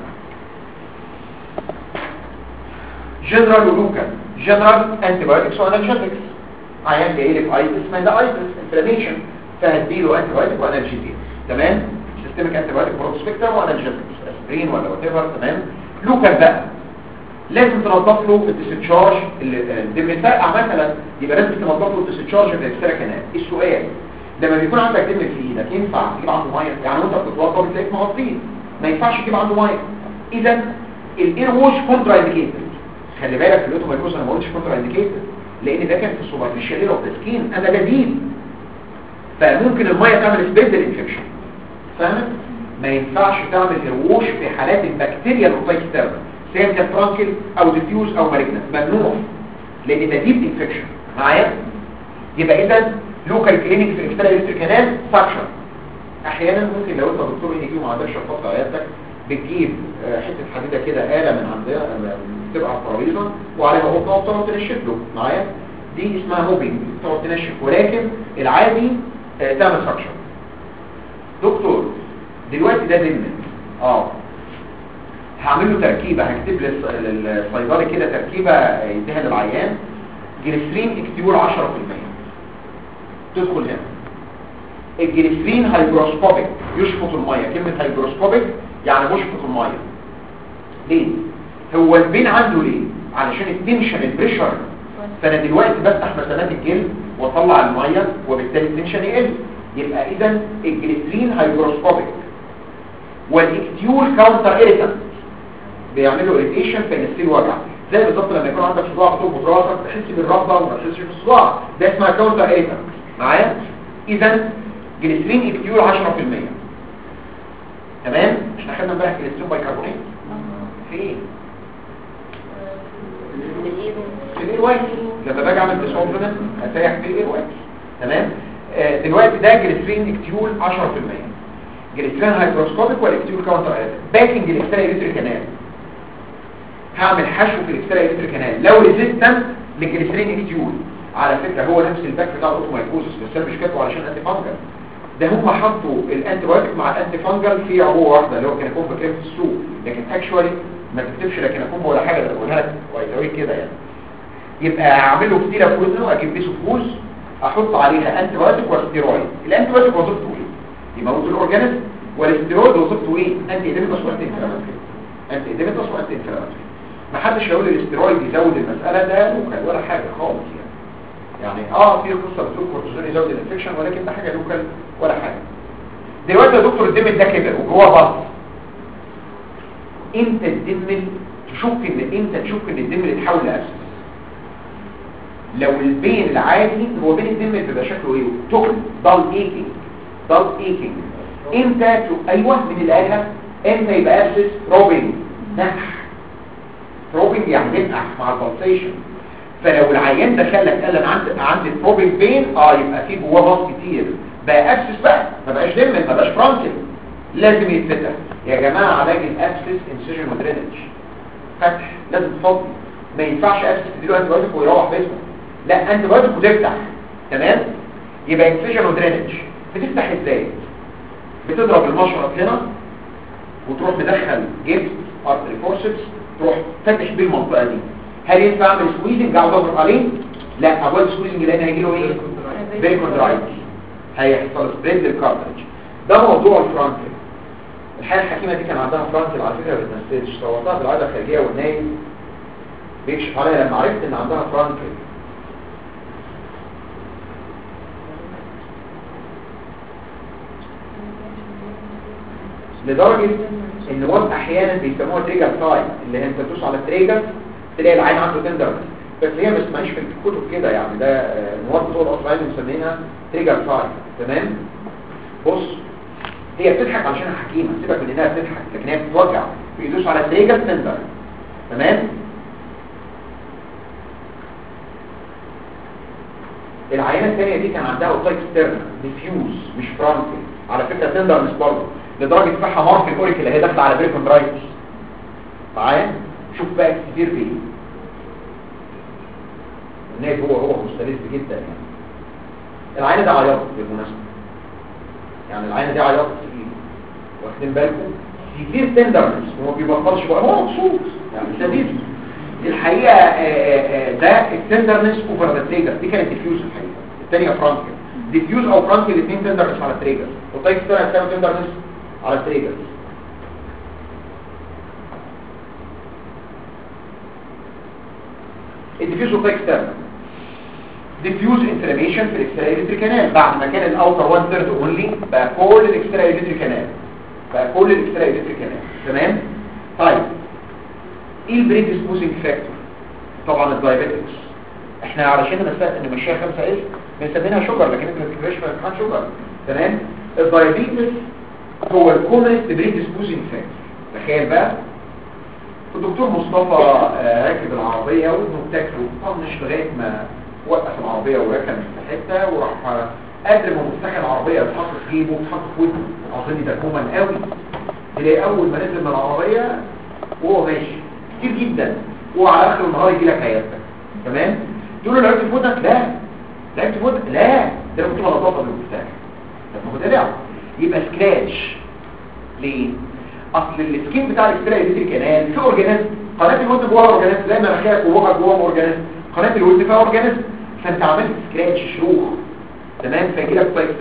جنرال ولوكال جنرال انتي بايوتكس وانالجيتكس عيان جاي لك ايتس ما ده ايتس انفلاميشن فهديله انتي بايوتك وانالجيتيك تمام سيستميك انتي بايوتك بروسبكتر وانالجيتكس اسبرين ولا وات ايفر تمام لوكال بقى لازم تنظف له الديسشارج الدم الفرقع مثلا يبقى لازم تنظف له الديسشارج من الاكسترا كانال السؤال لما بيكون عندك دم في ايدك ينفع تجيب عنده ميه يعني وانت بتتوضا بتلاقيك مغطيه ما ينفعش تجيب عنده ميه اذا الاير ووش كونترا انديكيتد خلي بالك في الاوتومايكروس انا ما قلتش كونترا انديكيتد لان ده كان في السوبرفيشال لير اوف ذا سكين انا جديد فممكن الميه تعمل سبيد الانفكشن فاهم ما ينفعش تعمل ايروش في حالات البكتيريا الاوتايكسترنا سواء كانت فرانكل او ديفيوز او مالجنس ممنوع لان ده ديب انفكشن معايا يبقى اذا لوكال كلينيك في الاكسترا الكتريك كانال فاكشن احيانا ممكن لو انت دكتور ان جي وما عندكش خط عيادتك بتجيب آه، حته حديده كده آلة من عندها آه، بتبقى على الترابيزه وعليها قطه وتقعد تنشف له معايا دي اسمها موبينج تقعد تنشف ولكن العادي آه، تعمل فاكشن دكتور دلوقتي ده ضمن اه هعمل له تركيبه هكتب للص- للصيدلي كده تركيبه يديها للعيان جليسرين اكتيول 10% تدخل هنا الجليسرين هيجروسكوبيك يشفط الميه كلمه هيجروسكوبيك يعني مشفط الميه ليه هو البين عنده ليه علشان التنشن البريشر فانا دلوقتي بفتح مسامات الجلد واطلع الميه وبالتالي التنشن يقل يبقى اذا الجليسرين هيجروسكوبيك والاكتيول كاونتر ايريتنت بيعملوا اريتيشن فينسيل وجع زي بالظبط لما يكون عندك صداع بتربط راسك تحس بالربطه وما تحسش بالصداع ده اسمها كاونتر ايريتنت معايا اذا جليسرين اكتيول 10% تمام احنا خدنا امبارح جليسرين بايكربونات فين في الاير وايت لما باجي اعمل ديسولفنت اسيح في الاير وايت تمام آه دلوقتي ده جليسرين اكتيول 10% جليسرين هيدروسكوبيك ولا اكتيول كاونتر ايريتنت باكنج الاكسترا الكتريك كانال هعمل حشو في الاكسترا الكتريك كانال لو ريزيستنت للجليسرين اكتيول على فكره هو نفس الباك بتاع الاوتومايكوزس بس انا مش كاتبه علشان انتي فانجل ده هم حطوا الانتي بايوتيك مع الانتي فانجل في عبوه واحده اللي هو كان يكون بكريم في السوق لكن اكشوالي ما تكتبش لكن اكون ولا حاجه ده بقولها لك ويساوي كده يعني يبقى اعمل له كتيره في وزنه واجيب بيه فوز احط عليها انتي بايوتيك وستيرويد الانتي بايوتيك وظيفته ايه يموت الاورجانيزم والاستيرويد وظيفته ايه انتي ايديميتاس وانتي انفلاماتوري انتي ايديميتاس وانتي انفلاماتوري ما حدش يقول لي الاستيرويد يزود المساله ده لوكال ولا حاجه خالص يعني يعني اه في قصه بتقول كورتيزون يزود الانفكشن ولكن ده حاجه لوكال ولا حاجه دلوقتي يا دكتور الدم ده كبر وجواه بط امتى الدم تشك ان امتى تشك ان الدم اللي اتحول لاسيد لو البين العادي هو بين الدم بيبقى شكله ايه تقل ضل ايكينج ضل ايكينج امتى ت... ايوه من اللي قالها امتى يبقى اسيد روبينج نح روبينج يعني ينقح مع البلسيشن فلو العيان ده خلك قال انا عندي عندي بروبينج بين اه يبقى في جواه باص كتير بقى ابسس بقى ما بقاش دم ما بقاش فرانكل لازم يتفتح يا جماعه علاج الابسس انسيجن ودرينج فتح لازم تفضي ما ينفعش ابسس تديله انتي بايوتيك ويروح بيته لا انتي بايوتيك وتفتح تمام يبقى انسيجن ودرينج بتفتح ازاي بتضرب المشرط هنا وتروح مدخل جبس ارتري فورسبس تروح فاتح بيه المنطقه دي هل ينفع اعمل سكويزنج اقعد اضغط عليه لا اقعد سكويزنج لان هيجي له ايه بيركوندرايتس هيحصل سبريد للكارتريج ده موضوع الفرانكل الحياه الحكيمه دي كان عندها فرانكل على فكره ما بتنسيتش صورتها بالعاده الخارجيه والنايم بيكشف عليها لما عرفت ان عندها فرانكل لدرجة ان وقت احيانا بيسموها تريجر تايم اللي هي انت تدوس على التريجر تلاقي العين عنده تندر بس هي ما اسمهاش في الكتب كده يعني ده مواد طول الاصبعين مسمينها تريجر تايم تمام بص هي بتضحك علشان حكيمه سيبك من انها بتضحك لكن هي بتوجع بيدوس على التريجر تندر تمام العينه الثانيه دي كان عندها اوتايك ستيرنا ديفيوز مش فرانكل على فكره تندر مش برضه لدرجه فيها مارك الاوريك اللي هي داخله على بريكوندرايتس معايا شوف بقى كتير فيه الناس هو هو مستلذ جدا يعني العينه ده عياط بالمناسبه يعني العينه دي عياط كتير واخدين بالكم كتير تندرنس هو ما بيبطلش بقى هو مبسوط يعني لذيذ الحقيقه آآ آآ ده التندرنس اوفر ذا تريجر دي كانت ديفيوز الحقيقه الثانيه فرانكل ديفيوز او فرانكل الاثنين تندرنس على التريجر والطيب الثانيه هتساوي تندرنس على التريجر الديفيوز اوف اكسترنال ديفيوز انفلاميشن في الاكسترا كانال بعد ما كان الاوتر 1 ثيرد اونلي بقى كل الاكسترا كانال بقى كل الاكسترا كانال تمام طيب ايه البريد سموثينج فاكتور طبعا الدايابيتكس احنا علشان نمسك نمشيها 5 اس بنسميها شوجر لكن انت ما بتكتبهاش في الامتحان شوجر تمام الدايابيتس هو الكومنست بريد سموثينج فاكتور تخيل بقى الدكتور مصطفى راكب العربية وابنه بتاكله طنش لغاية ما وقف العربية وركن في حتة وراح قبل ما مفتاح العربية يتحط في جيبه وتحط في ودنه اظن ده كومن قوي تلاقي اول ما نزل من العربية وهو ماشي كتير جدا وعلى اخر النهار يجي لك عيادتك تمام تقول له لعبت في ودنك لا لعبت في ودنك لا ده كنت غلطات بالمفتاح طب ما هو ده لعب يبقى سكراتش ليه اصل السكين بتاع الاكسترا الكتريك كانال في اورجانيزم قناه الودن جواها اورجانيزم زي ما مناخيرك وبقك جواها اورجانيزم قناه الودن فيها اورجانيزم فانت عملت سكراتش شروخ تمام فيجي لك بايكستر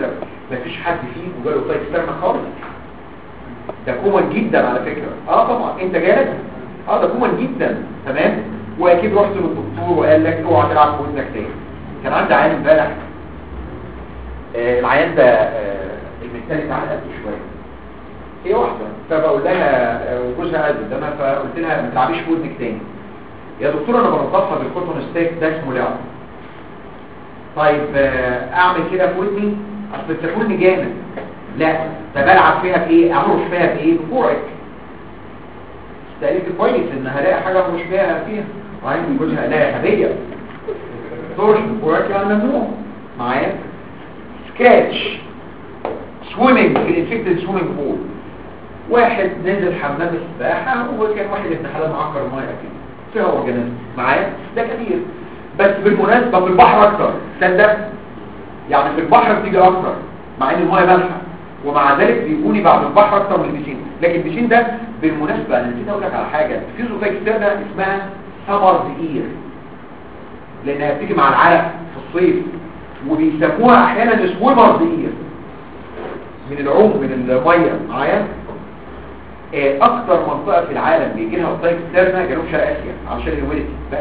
مفيش حد فيكم جاله طيب اكسترنال خالص ده كومن جدا على فكرة اه طبعا انت جالك اه ده كومن جدا تمام واكيد رحت للدكتور وقال لك اوعى تلعب في ودنك تاني كان عندي عيان امبارح آه العيان ده آه المثال اتعقد شويه هي واحده فبقول لها آه، وجوزها قاعد قدامها فقلت لها ما تلعبيش في ودنك تاني يا دكتور انا بنضفها بالكوتون ستيك ده اسمه لعب طيب آه، اعمل كده في ودني اصل بتاكلني جامد لا طب العب فيها بايه اعرف فيها بايه بكوعك استقلت كويس ان هلاقي حاجه مش فيها فيها وعين جوزها لا هديه ترش بكوعك يعني ممنوع معايا سكراتش سويمنج في الانفكتد سويمنج بول واحد نزل حمام السباحه وكان واحد ابن حلال معكر الميه اكيد فيها اورجانيزم معايا ده كتير بس بالمناسبه في البحر اكتر تصدق يعني في البحر بتيجي اكتر مع ان الميه مالحه ومع ذلك بيكوني بعد البحر اكتر من البسين لكن البسين ده بالمناسبه انا نسيت اقول لك على حاجه في زوفاك اكسترنا اسمها سمر اير لانها بتيجي مع العرق في الصيف وبيسموها احيانا سويمر اير من العوم من الميه معايا آه، اكتر منطقه في العالم بيجي لها اوتايك اكسترنا جنوب شرق اسيا عشان الهيوميديتي بس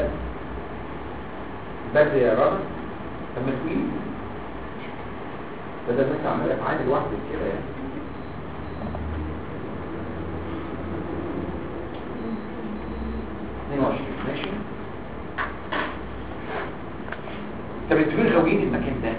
بس يا راجل طب ما تقولي بدل ما انت عماله تعاني لوحدك كده يعني اثنين وعشرين ماشي طب انتوا فين غاويين المكان ده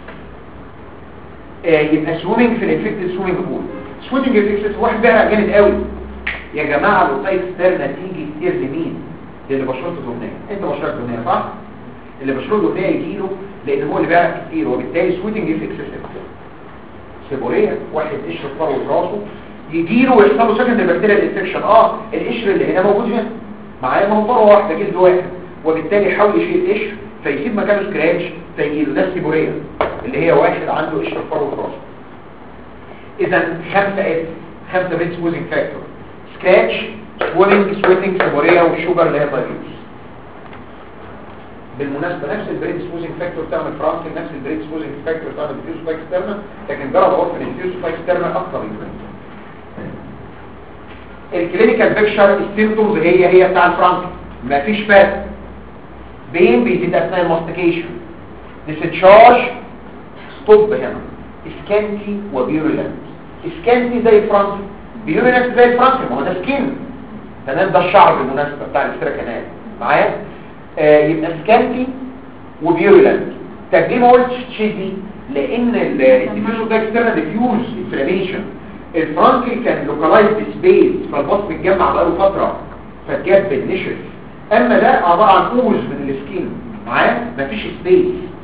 آه يبقى سويمنج في الانفكتد سويمنج بول سويمنج في الانفكتد واحد بقى جامد قوي يا جماعه الاوتايك ستيرنا تيجي كتير لمين للي بشرته دهنيه انت بشرتك دهنيه صح اللي بشرته دهنيه يجي له لان هو اللي بيعرف كتير وبالتالي سويتنج في اكسسيف سيبوريه واحد قشر فروه راسه يجي له ويحصل له سكند بكتيريا انفكشن اه القشر اللي هنا موجود هنا معايا ما هو فروه واحده جلد واحد وبالتالي يحاول يشيل القشر فيسيب مكانه سكراتش فيجي له ده السيبوريه اللي هي واحد عنده قشر فروه راسه اذا خمسه اس خمسه بيت سويزنج فاكتور سكراتش سويمنج سويتنج سيبوريه والشوجر اللي هي دايبيتس بالمناسبة نفس البريد سموزنج فاكتور تعمل فرانكل نفس البريد سموزنج فاكتور تعمل ديفيوز باك ستيرنا لكن جرب اقول في الديفيوز باك ستيرنا اكتر يمكن الكلينيكال بيكشر السيمتومز هي هي بتاع الفرانكل مفيش فرق بين بيزيد اثناء الماستيكيشن ديسشارج ستوب هنا اسكانتي وبيورولنت اسكانتي زي الفرانكل بيورولنت زي الفرانكل ما هو ده سكين تمام ده الشعر بالمناسبة بتاع الاسترا كانال معايا آه يبقى سكانتي وبيورولنت طب ليه ما قلتش تشيزي لان الديفيوز ده اكسترنال ديفيوز انفلاميشن الفرانكل كان لوكالايزد سبيس فالبص متجمع بقاله فتره فاتجاب نشف اما ده عباره عن اوز من السكين معاه مفيش سبيس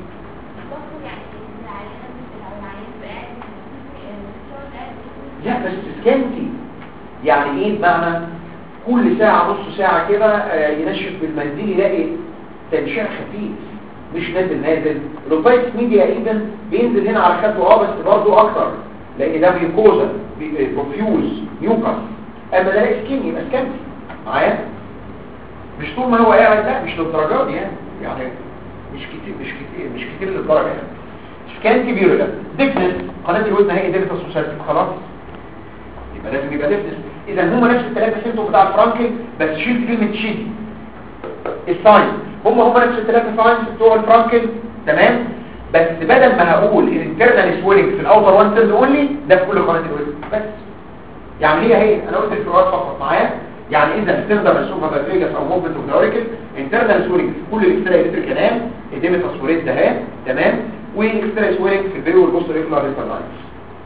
لا بس سكانتي يعني ايه بمعنى كل ساعة نص ساعة كده آه، ينشف بالمنديل يلاقي تنشيع خفيف مش نازل نازل الروبايتس ميديا ايضا بينزل هنا على خده اه بس برضه اكتر لان ده بيكوزا بروفيوز ميوكس اما ده سكين يبقى سكانتي معايا مش طول ما هو قاعد لا مش للدرجات دي يعني يعني مش كتير مش كتير مش كتير للدرجه يعني سكانتي بيولا ديفنس قناه الودن هي ديفنس سوسايتي خلاص يبقى لازم يبقى ديفنس اذا هم نفس الثلاثه سيمتوم بتاع الفرانكل بس شيل كلمه شيدي الساين هم هم نفس الثلاثه ساينز بتوع الفرانكل تمام بس بدل ما هقول الانترنال سويلنج في الاوتر وان سيل اونلي ده في كل قناه الودن بس يعني هي هي انا قلت الفروقات فقط معايا يعني اذا تقدر نشوفها باتريجاس او موفمنت اوف اوريكل انترنال سويلنج في كل الاكسترا الكتريك كلام اديمه تصويرات ده ها تمام واكسترا سويلنج في الفيرو والبوست ريكولار ريفرلاينز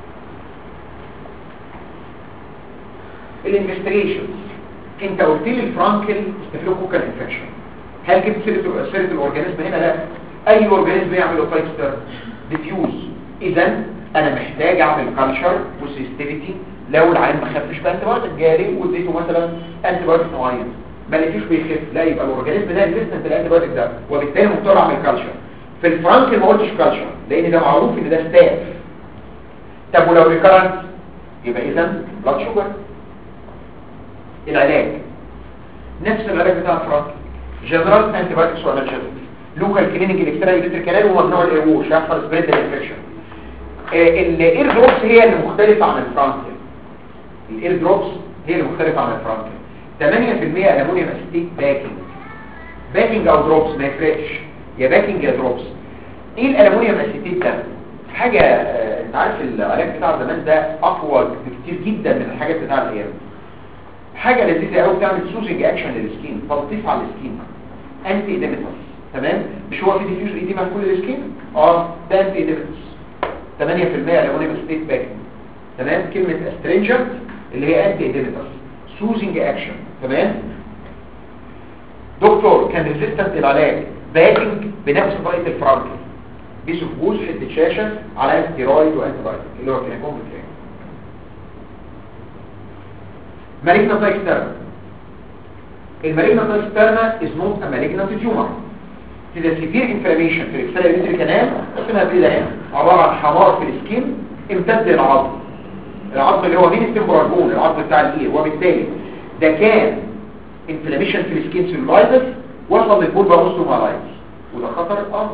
الانفستيجيشنز انت قلت لي الفرانكل ستافيلوكوكال انفكشن هل جبت سيره سيره الاورجانيزم هنا لا اي اورجانيزم يعمل اوفايستر ديفيوز اذا انا محتاج اعمل كالتشر وسيستيفيتي لو العيان ما خفش بانتي بايوتيك جالي واديته مثلا انتي بايوتيك معين ما لقيتوش بيخف لا يبقى الاورجانيزم ده ريزيستنت للانتي بايوتيك ده وبالتالي مضطر اعمل كالتشر في الفرانكل ما قلتش كالتشر لان ده معروف ان ده ستاف طب ولو ريكارنت يبقى اذا بلاد شوجر العلاج نفس العلاج بتاع الفرانكل جنرال انتي بايوتكس ولا جنرال لوكال كلينيك الاكسترا الكتريكال وممنوع الايوش هيحصل سبريد الانفكشن الاير دروبس هي اللي مختلفه عن الفرانكل الاير دروبس هي اللي مختلفه عن الفرانكل 8% الومنيوم اسيتيت باكينج باكينج او دروبس ما يفرقش يا باكينج يا دروبس ايه الالومنيوم اسيتيت ده حاجه آه، انت عارف العلاج بتاع زمان ده اقوى بكتير جدا من الحاجات بتاع الايام حاجه لذيذه قوي بتعمل سوزنج اكشن للسكين تلطيف على السكين انتي ايديمتس تمام مش هو في ديفيوز ايديما في كل السكين اه ده انتي ايديمتس 8% الومنيوم اسيتيت باكينج تمام كلمه استرينجنت اللي هي انتي ايديمتس سوزنج اكشن تمام دكتور كان ريزيستنت للعلاج باكينج بنفس طريقه الفرانكل بيسوفوز حته شاشه على ستيرويد وانتي بايوتيك اللي هو كلينيكوم بالكلام malignant external المالجنت external is not a malignant tumor it is a severe inflammation في الاكسترا كانال اسمها بيلا هنا عباره عن حمار في السكين امتد للعظم العظم اللي هو مين التمبرال بون العظم بتاع الاير وبالتالي ده كان انفلاميشن في السكين سيلولايتس وصل للبول باروستومالايتس وده خطر اه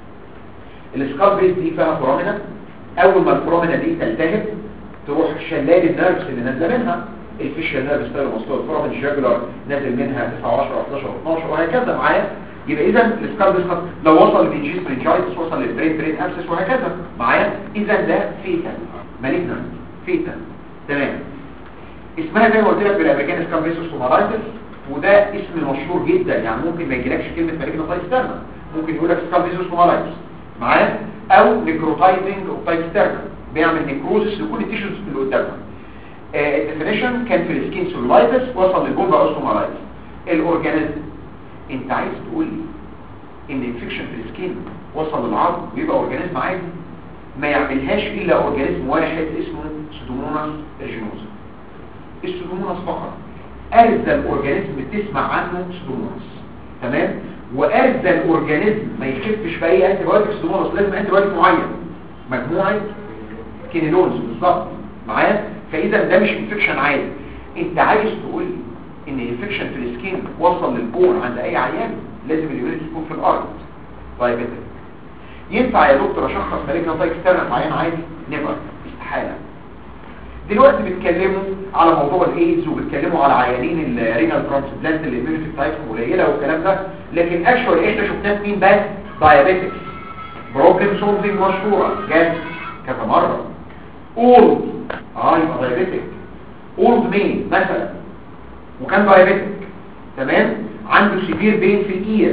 السكال بيس دي فيها فورامينا اول ما الفورامينا دي تلتهب تروح شلال النيرفز اللي نازله منها الفيشال نيرف ستايل مستوى الفورامين الجاجولار نازل منها 9 10 11 12 وهكذا معايا يبقى اذا السكال بيس خط- لو وصل للجيس برينجايتس وصل للبرين برين ابسس وهكذا معايا اذا ده فيتال مالجنانت فيتال تمام اسمها زي ما قلت لك بالامريكان سكال بيس اوستومالايتس وده اسم مشهور جدا يعني ممكن ما يجيلكش كلمه مالجنانت اكسترنال ممكن يقول لك سكال بيس اوستومالايتس معايا او نيكروتايزنج اوف اكسترنال بيعمل نيكروزس لكل التيشوز اللي قدامنا الديفينيشن كان في السكين سيلولايتس وصل للبولبا اوستومالايتس الاورجانيزم انت عايز تقول لي ان الانفكشن في السكين وصل للعظم ويبقى اورجانيزم عادي ما يعملهاش الا اورجانيزم واحد اسمه سودوموناس اجينوزا السودوموناس فقط ارذل اورجانيزم تسمع عنه سودوموناس تمام وارذل اورجانيزم ما يخفش في اي انتي بايوتيك سودوموناس لازم انتي بايوتيك معين مجموعه كينينونز بالظبط معايا فاذا ده مش انفكشن عادي انت عايز تقول لي ان الانفكشن في السكين وصل للبون عند اي عيان لازم اليونت تكون في الارض طيب انت ينفع يا دكتور اشخص مالجنا طيب اكسترنال عيان عادي نيفر استحاله دلوقتي بيتكلموا على موضوع الايدز وبيتكلموا على عيانين الرينال ترانسبلانت اللي الاميونيتي بتاعتهم قليله والكلام ده لكن اكشوال احنا شفناه في مين بس دايابيتكس بروبلم سولفنج مشهوره جت كذا مره اولد اه يبقى دايابيتك اولد مين مثلا وكان دايابيتك تمام عنده سيفير بين في الاير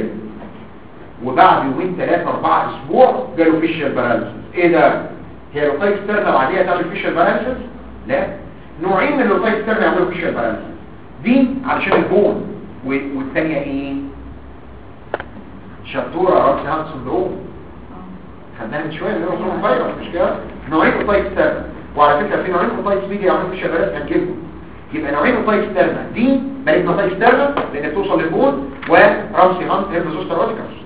وبعد يومين ثلاثة أربعة أسبوع جاله فيشيال باراليسيس إيه ده؟ هي لوتاي اكسترنال عادية تعمل فيشيال باراليسيس؟ لا نوعين من اللوتاي اكسترنال يعملوا فيشيال باراليسيس دي علشان البون و- والثانية إيه؟ شطورة راس هاند سندروم خدناها من شوية اللي هو سوم فايروس مش كده؟ نوعين لوتاي اكسترنال وعلى فكرة في نوعين لوتاي سبيدي يعملوا فيشيال باراليسيس هنجيبهم يبقى نوعين لوتاي اكسترنال دي مالك لوتاي اكسترنال لأن بتوصل للبون ورامسي هاند هيرمزوستر راديكالز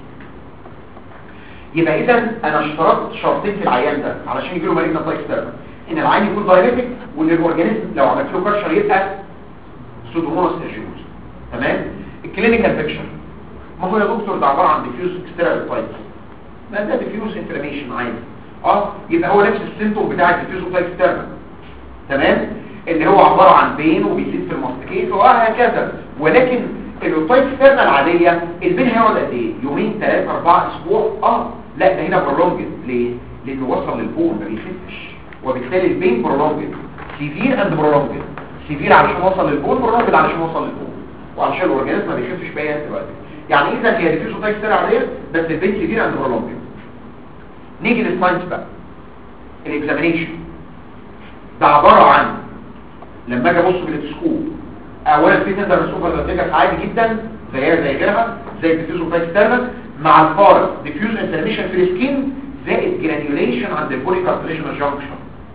يبقى اذا انا اشترطت شرطين في العيان ده علشان يجي له مالجنا طيب اكسترنال ان العيان يكون دايركت وان الاورجانيزم لو عملت له كرشر يبقى سودوموناس اجيوز تمام الكلينيكال بيكشر ما هو يا دكتور ده عباره عن ديفيوز اكسترنال تايبس ما ده ديفيوز انفلاميشن عادي اه يبقى هو نفس السيمتوم بتاع الديفيوز تايب اكسترنال تمام اللي هو عباره عن بين وبيزيد في الماستيكيت وهكذا ولكن الاوتايب اكسترنال العاديه البين هيقعد قد ايه يومين ثلاثة أربعة اسبوع اه لا ده هنا برولونجد ليه لانه وصل للبون ما بيخفش وبالتالي البين برولونجد سيفير اند برولونجد سيفير علشان وصل للبون برولونجد علشان وصل للبون وعلشان الاورجانيزم ما بيخفش باي انتي بايوتيك يعني اذا هي ديفيوز اوتايب اكسترنال عاديه بس البين سيفير اند برولونجد نيجي للساينس بقى الاكزامينيشن ده عباره عن لما اجي ابص بالتلسكوب اولا في تندر سوبر نتيجه عادي جدا زيها زي غيرها زي الديفيوز اوف اكسترنال مع الفارق ديفيوز انفلاميشن في السكين زائد جرانيوليشن عند البولي كارتليجنال جانكشن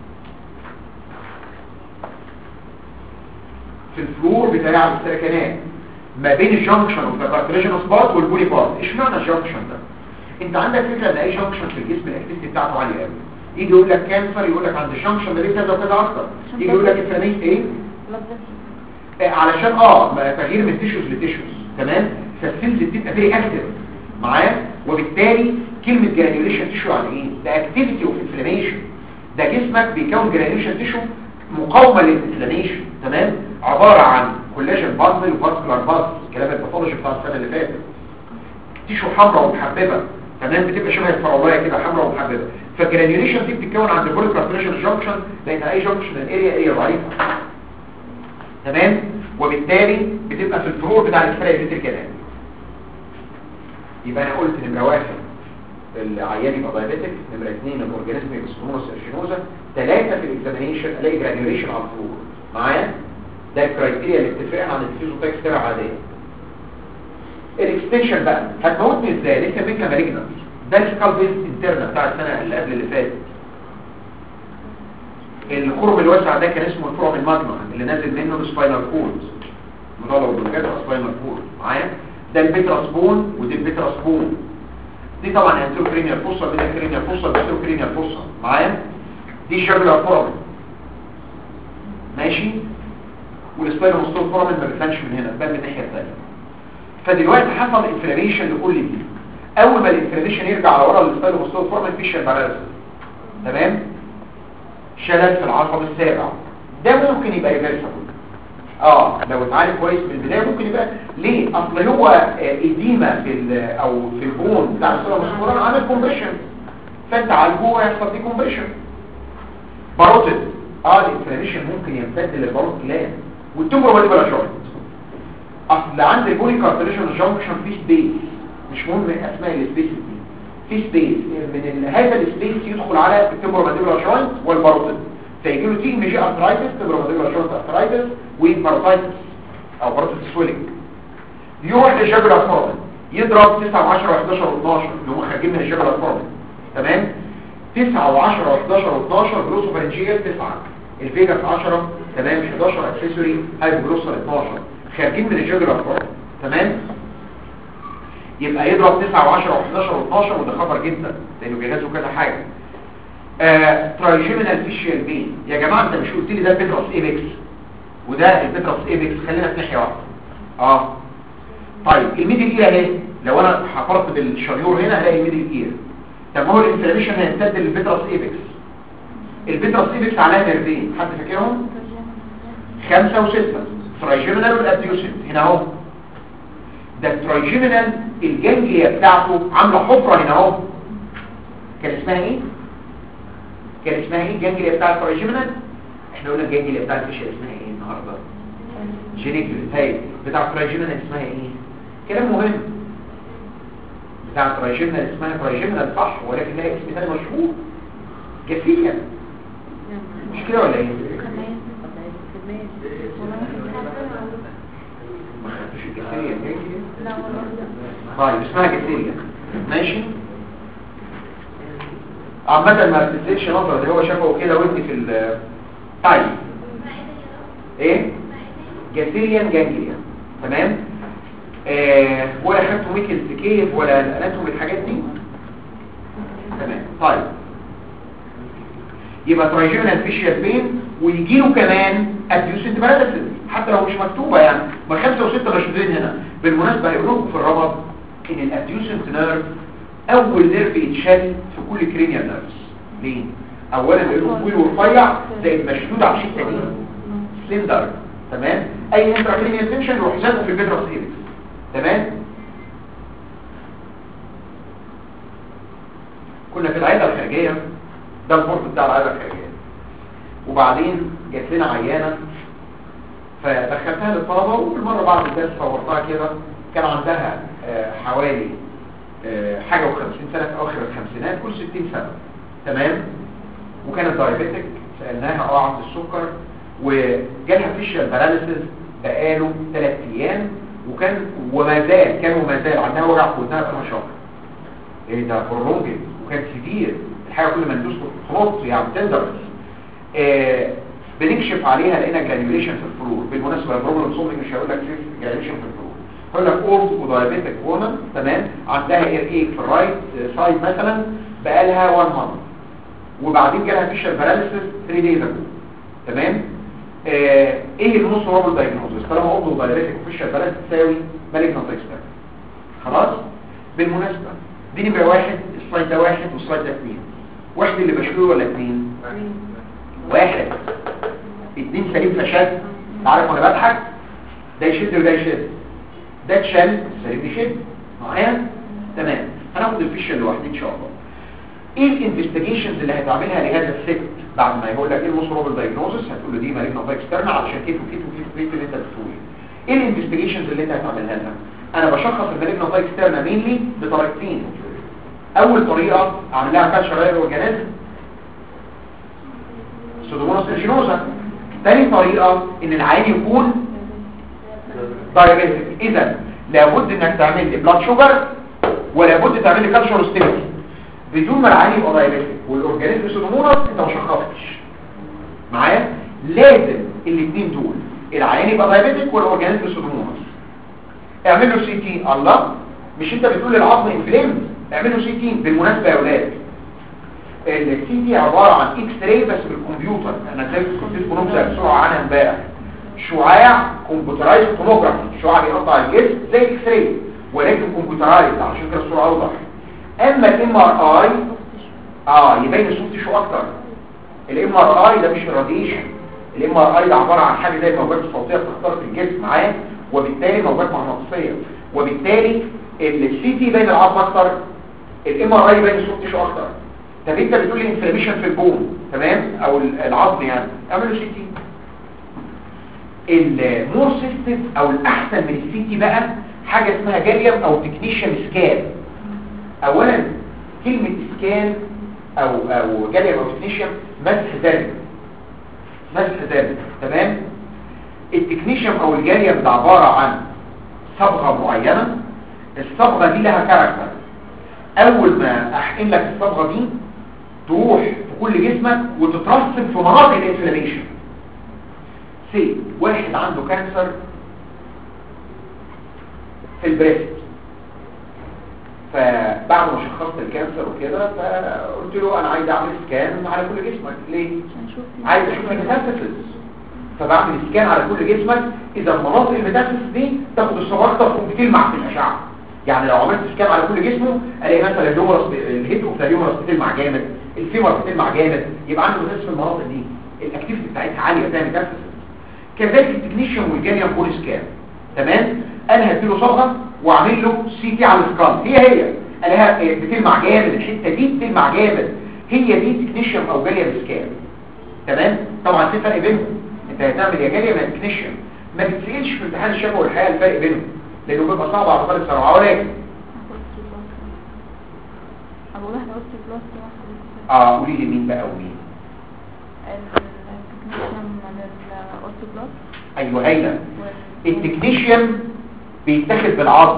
في الفلور بتاع السركنات ما بين الجانكشن اوف ذا كارتليجنال سبوت والبولي بارت اشمعنى الجانكشن ده انت عندك فكره ان اي جانكشن في الجسم الاكتيفيتي بتاعته عاليه قوي يجي يقول لك كانسر يقول لك عند الجانكشن ده ليه كذا وكذا اكتر يجي يقول لك انفلاميشن ايه آه، علشان اه ما تغيير من تيشوز لتيشوز تمام فالسيلز بتبقى فيري اكتف معايا وبالتالي كلمه جرانيوليشن تيشو يعني ايه ده اكتيفيتي اوف انفلاميشن ده جسمك بيكون جرانيوليشن تيشو مقاومه للانفلاميشن تمام عباره عن كولاجين بازل وفاسكولار بازل كلام الباثولوجي بتاع السنه اللي فاتت تيشو حمراء ومحببه تمام بتبقى شبه الفراولايه كده حمراء ومحببه فالجرانيوليشن دي بتتكون عند البولي كارتريشن جانكشن لان اي جانكشن الاريا اريا ضعيفه تمام وبالتالي بتبقى في الفروع بتاع الاسفلت كده يبقى انا قلت نمره واحد العيان يبقى دايابيتك نمره اثنين الاورجانيزم يبقى سكروموس ارشينوزا ثلاثه في الاكزامينيشن الاقي جرانيوليشن على الفلور معايا ده الكرايتيريا اللي بتفرق عن الديفيوزوتاكس تبع عاديه الاكستنشن بقى هتموتني ازاي لسه منك مالجنس ده السكال بيس انترنا بتاع السنه اللي قبل اللي فاتت الخرم الواسع ده كان اسمه الخرم الماجما اللي نازل منه السباينال كورد مطلب بالجد سباينال كورد معايا ده البيتراس بون ودي البيتراس بون دي طبعا انترو كرينيال فوسا بدا كرينيال فوسا بدا كرينيال فوسا معايا دي شجره فورامين ماشي والسباينال مستول فورامين ما بتبانش من هنا بتبان من الناحيه الثانيه فدلوقتي حصل انفلاميشن لكل دي اول ما الانفلاميشن يرجع على ورا السباينال مستول فورامين في شلل تمام شلل في العصب السابع ده ممكن يبقى ريفرسبل اه لو اتعالج كويس من البدايه ممكن يبقى ليه اصل هو اديمه في ال- او في البون بتاع الصوره المسموران عامل كومبريشن فانت عالجوه هيحصل دي كومبريشن باروتد اه الانفلاميشن ممكن يمتد للباروت جلاند والتمر ما تبقى جوينت اصل عند البولي كارتريشن جانكشن في سبيس مش مهم اسماء السبيس دي في سبيس من ال- هذا السبيس يدخل على التمر مانديبولا جوينت والباروتد فيجي له تي ام جي ارثرايتس تمر مانديبولا جوينت ارثرايتس وباروتايتس او باروتيد سويلنج يروح للجبل فورمن يضرب 9 و10 و11 و12 اللي هم خارجين من الجبل فورمن تمام 9 و10 و11 و12 جلوسوفرنجيال 9 الفيجاس 10 تمام 11 اكسسوري هايبوجلوسال 12 خارجين من الجبل فورمن تمام يبقى يضرب 9 و10 و11 و12 وده خطر جدا لانه بيغذوا كذا حاجه آه ترايجيمينال فيشيال بين يا جماعه انت مش قلت لي ده بيترس ايبكس وده البيترس ايبكس خلينا في ناحيه واحده اه طيب الميدل اير اهي لو انا حفرت بالشريور هنا هلاقي الميدل اير طب ما هو الانفلاميشن هيمتد للبيترس ايبكس البيترس ايبكس عليها نيرفين حد فاكرهم خمسة وستة ترايجيمينال والابديوسنت هنا اهو ده الترايجيمينال الجنجليا بتاعته عامله حفره هنا اهو كان اسمها ايه كان اسمها ايه الجنجليا بتاع الترايجيمينال احنا قلنا الجنجليا بتاع الفيشل اسمها ايه النهارده جينيكلي هاي بتاع الترايجيمينال اسمها ايه كلام مهم بتاع الترايجيمينال اسمها ترايجيمينال صح ولكن لها اسم ثاني مشهور جسيا مش كده ولا ايه ما خدتش الجسيا الجنجليا لا والله طيب اسمها جسيا ماشي عامة ما بتنزلش نظرة اللي هو شافه كده ودي في ال طيب ايه جاسيليان جانجليا تمام آه ولا خدتوا ميكلز كيف ولا الاناتومي الحاجات دي تمام طيب يبقى ترايجيمينال فيشيال بين ويجي له كمان اديوسنت باراليسيس حتى لو مش مكتوبه يعني ما خمسه وسته مشدودين هنا بالمناسبه هيقولوا في الرمض ان الاديوسنت نيرف اول نيرف يتشال في كل كرينيال نيرفز ليه اولا لانه طويل ورفيع زائد مشدود على الحته دي سلندر تمام اي انتراكرينيال تنشن يروح زنقه في البيترس ايبكس تمام كنا في العياده الخارجيه ده الفرد بتاع العياده الخارجيه وبعدين جات لنا عيانه فدخلتها للطلبه وبالمره بعد الدرس صورتها كده كان عندها آه، حوالي آه، حاجه و50 سنه في اواخر الخمسينات كل 60 سنه تمام وكانت دايابيتك سالناها اه عند السكر وجالها فيشيال باراليسيس بقاله 3 ايام وكان وما زال كان وما زال عندها وجع في ودنها بقالها شهر ايه ده برونجل وكان كبير الحاجه كل ما ندوس تنط يعني تندرس آه بنكشف عليها لقينا جرانيوليشن في الفلور بالمناسبه البروبلم سولفنج مش هقول لك في جرانيوليشن في الفلور هقول لك اورت ودايابيتك وومن تمام عندها اير ايك في الرايت سايد مثلا بقالها 1 مانث وبعدين جالها فيشر باراليسيس 3 دايز اجو تمام آه ايه النص روبل دايجنوزس طالما اوضو دايابيتك وفيشر باراليسيس تساوي مالجنت اكسبيرت خلاص بالمناسبه دي نمره واحد السلايد ده واحد والسلايد ده اثنين واحد اللي بشيله ولا اتنين واحد اتنين سليم فشد عارف وانا بضحك ده يشد وده يشد ده اتشل السليم يشد معايا تمام هناخد الفيشن لوحده ان شاء الله ايه الانفستيجيشنز اللي هتعملها لهذا الست بعد ما يقول لك ايه المصروف دايجنوزس هتقول له دي مالجنا اكسترنال علشان كيف وكيف وكيف وكيف اللي انت بتقوله ايه الانفستيجيشنز اللي انت هتعملها لها انا بشخص المالجنا اكسترنال مينلي بطريقتين اول طريقه اعمل لها كالتشر اورجانيزم سودوموناس ارجينوزا تاني طريقه ان العين يكون دايابيتك اذا لابد انك تعمل لي بلاد شوجر ولابد تعمل لي كالتشر ستيمولس بدون ما العين يبقى دايابيتك والاورجانيزم سودوموناس انت ما شخصتش معايا لازم الاثنين دول العين يبقى دايابيتك والاورجانيزم سودوموناس اعمل له سي تي الله مش انت بتقول العظم انفليم اعمل له سي تي بالمناسبه يا اولاد السي تي عباره عن اكس راي بس بالكمبيوتر انا كنت كنت نبذه بسرعه عنها امبارح شعاع كمبيوترايز توموجرافي شعاع بيقطع الجسم زي الاكس راي ولكن كمبيوترايز عشان كده الصوره اوضح اما الام ار اي اه يبين الصوت تيشو اكتر الام ار اي ده مش راديشن الام ار اي ده عباره عن حاجه زي الموجات الصوتيه بتخترق الجسم معاه وبالتالي موجات مغناطيسيه وبالتالي السي تي يبين العظم اكتر الام ار اي يبين الصوت تيشو اكتر طب انت بتقول لي انفلاميشن في البون تمام او العظم يعني اعمل له سي تي المور سيستم او الاحسن من السي تي بقى حاجه اسمها جاليوم او تكنيشن سكان اولا كلمه سكان او او جاليوم او تكنيشن مسح دم مسح دم تمام التكنيشن او الجاليوم ده عباره عن صبغه معينه الصبغه دي لها كاركتر اول ما احقن لك الصبغه دي تروح في كل جسمك وتترسب في مناطق الانفلاميشن سي واحد عنده كانسر في البريست فبعد ما شخصت الكانسر وكده فقلت له انا عايز اعمل سكان على كل جسمك ليه عايز اشوف الميتاستاسيس فبعمل سكان على كل جسمك اذا مناطق الميتاستاسيس دي تاخد الصبغه تقوم بتلمع في الاشعه يعني لو عملت سكان على كل جسمه الاقي مثلا الهيومرس الهيد بتاع الهيومرس بتلمع جامد الفيمر بتلمع جامد يبقى عنده نفس في المناطق دي الاكتيفيتي بتاعتها عاليه بتعمل ميتاستاسيس كذلك التكنيشن والجاليوم بول سكان تمام انا هديله صبغه واعمل له سي تي على السكان هي هي الاقيها بتلمع جامد الحته دي بتلمع جامد هي دي تكنيشن او جاليوم سكان تمام طبعا في فرق بينهم انت هتعمل يا جاليوم يا تكنيشن ما بتسالش في امتحان الشفوي والحياه الفرق بينهم لانه بيبقى صعب على طالب ثانوي ولكن ابو واحد قلت بلس اه قولي لي مين بقى ومين التكنيشن من القلت بلس ايوه هايله التكنيشن بيتاخد بالعظم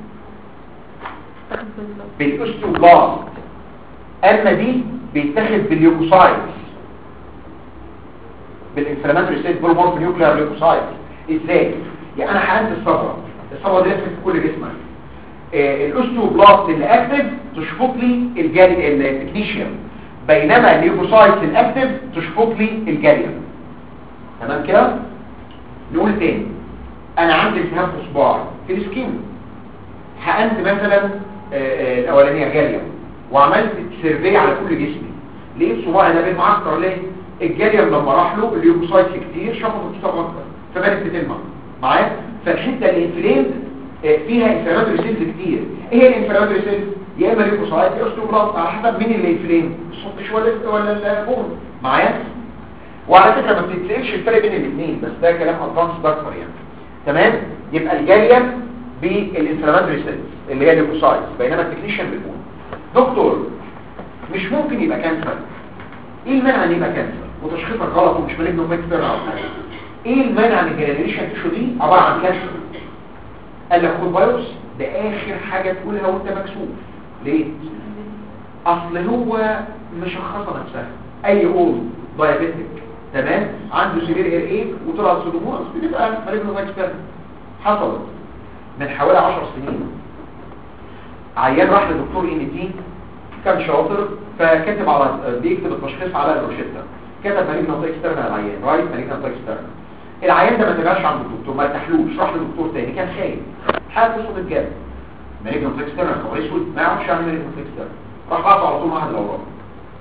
تاخد بالبلس بالاستوبلاست اما دي بيتاخد بالليوكوسايتس بالانفلاماتوري ستيت بولمورف نيوكليار ليوكوسايتس ازاي يعني انا حقنت الصبغه الصبغه دي لفت في كل جسمك آه الاستوبلاست اللي اكتف تشفط لي الجالي التكنيشيوم بينما الليوكوسايتس الاكتف تشفط لي الجاليوم تمام كده نقول تاني انا عندي التهاب في صباعي في السكين حقنت مثلا آه، آه، الاولانيه جاليوم وعملت سيرفي على كل جسمي لقيت صباعي ده بين معسكر ليه الجاليوم لما راح له الليوكوسايتس كتير شفطت الصبغه اكتر فبقت بتلمع معايا فالحته الانفليم فيها انفلاماتوري سيلز كتير ايه هي الانفلاماتوري سيلز يا اما ليوكوسايت يا اوستيوبلاست على حسب مين اللي انفليم الصوتش ولا ولا البون معايا وعلى فكره ما بتتسالش الفرق بين الاثنين بس ده كلام ادفانس اكتر يعني تمام يبقى الجاليوم بالانفلاماتوري سيلز اللي هي الليوكوسايتس بينما التكنيشن بالبون دكتور مش ممكن يبقى كانسر ايه المانع ان يبقى كانسر وتشخيصك غلط ومش مالك نوم مكتر او حاجه ايه المانع ان الجنريشن تيشو دي عباره عن كانسر قال لك خد بايوس ده اخر حاجه تقولها وانت مكسوف ليه اصل هو مشخصه نفسها اي اول دايابيتك تمام عنده سيفير اير ايه وطلع سودوموناس بتبقى مالك نوم مكتر حصلت من حوالي 10 سنين عيان راح لدكتور ان تي كان شاطر فكتب على بيكتب التشخيص على الروشته كتب مالين نطاق اكسترنال على العيان رايت مالين نطاق اكسترنال العيان ده ما تبقاش عند الدكتور ما ارتاحلوش راح لدكتور تاني كان خايف حاله صوت الجد مالين نطاق اكسترنال خبر اسود ما يعرفش يعمل مالين نطاق اكسترنال راح بعته على طول معهد الاورام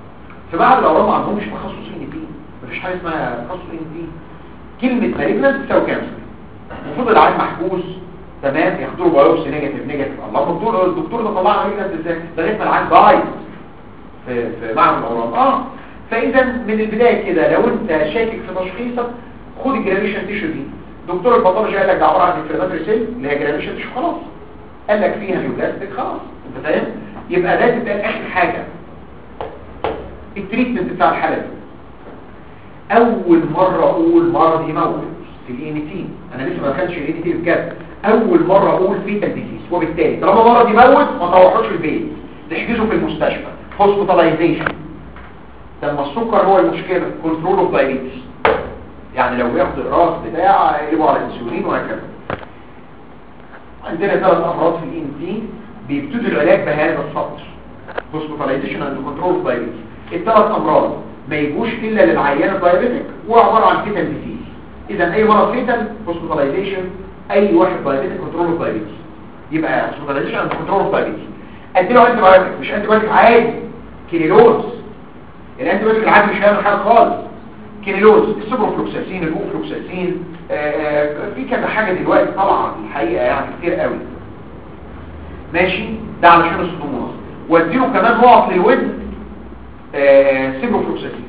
في معهد الاورام ما عندهمش تخصص ان بي مفيش حاجه اسمها تخصص ان بي كلمه مالجنس تساوي كانسر المفروض العيان محجوز تمام ياخدوا له بايوبسي نيجاتيف نيجاتيف الله الدكتور الدكتور ده طلع مالجنس ازاي لغايه ما العيان بايظ في في معهد الاورام اه فاذا من البدايه كده لو انت شاكك في تشخيصك خد الجرانيشن تيشو دي دكتور الباثولوجي قال لك ده عباره عن انفلاماتوري سيل اللي هي جرانيشن تيشو خلاص قال لك فيها نيوبلاستيك خلاص انت فاهم يبقى ده تبقى اخر حاجه التريتمنت بتاع الحاله دي اول مره اقول مرض يموت في الاي تي انا لسه ما دخلتش الاي تي بجد اول مره اقول فيتال ديزيز وبالتالي طالما مرض يموت ما تروحوش البيت تحجزه في المستشفى هوسبيتاليزيشن لما السكر هو المشكله كنترول اوف دايبيتس يعني لو بياخد الراس بتاع يقلبوا على الانسولين وهكذا عندنا ثلاث امراض في الان تي بيبتدوا العلاج بهذا السطر هوسبيتاليزيشن اند كنترول اوف دايبيتس الثلاث امراض ما يجوش الا للعيان الدايابيتك وعباره عن فيتال ديزيز اذا اي مرض فيتال هوسبيتاليزيشن اي واحد دايابيتك كنترول اوف دايبيتس يبقى هوسبيتاليزيشن اند كنترول اوف دايبيتس اديله انتي بايوتيك مش انتي بايوتيك عادي كينيلوز الانتي بايوتيك العادي مش هيعمل حاجه خالص كينيلوز السوبروفلوكساسين الاوفلوكساسين في كذا حاجه دلوقتي طبعا الحقيقه يعني كتير قوي ماشي ده علشان الصدمات واديله كمان نقط للودن سيبروفلوكساسين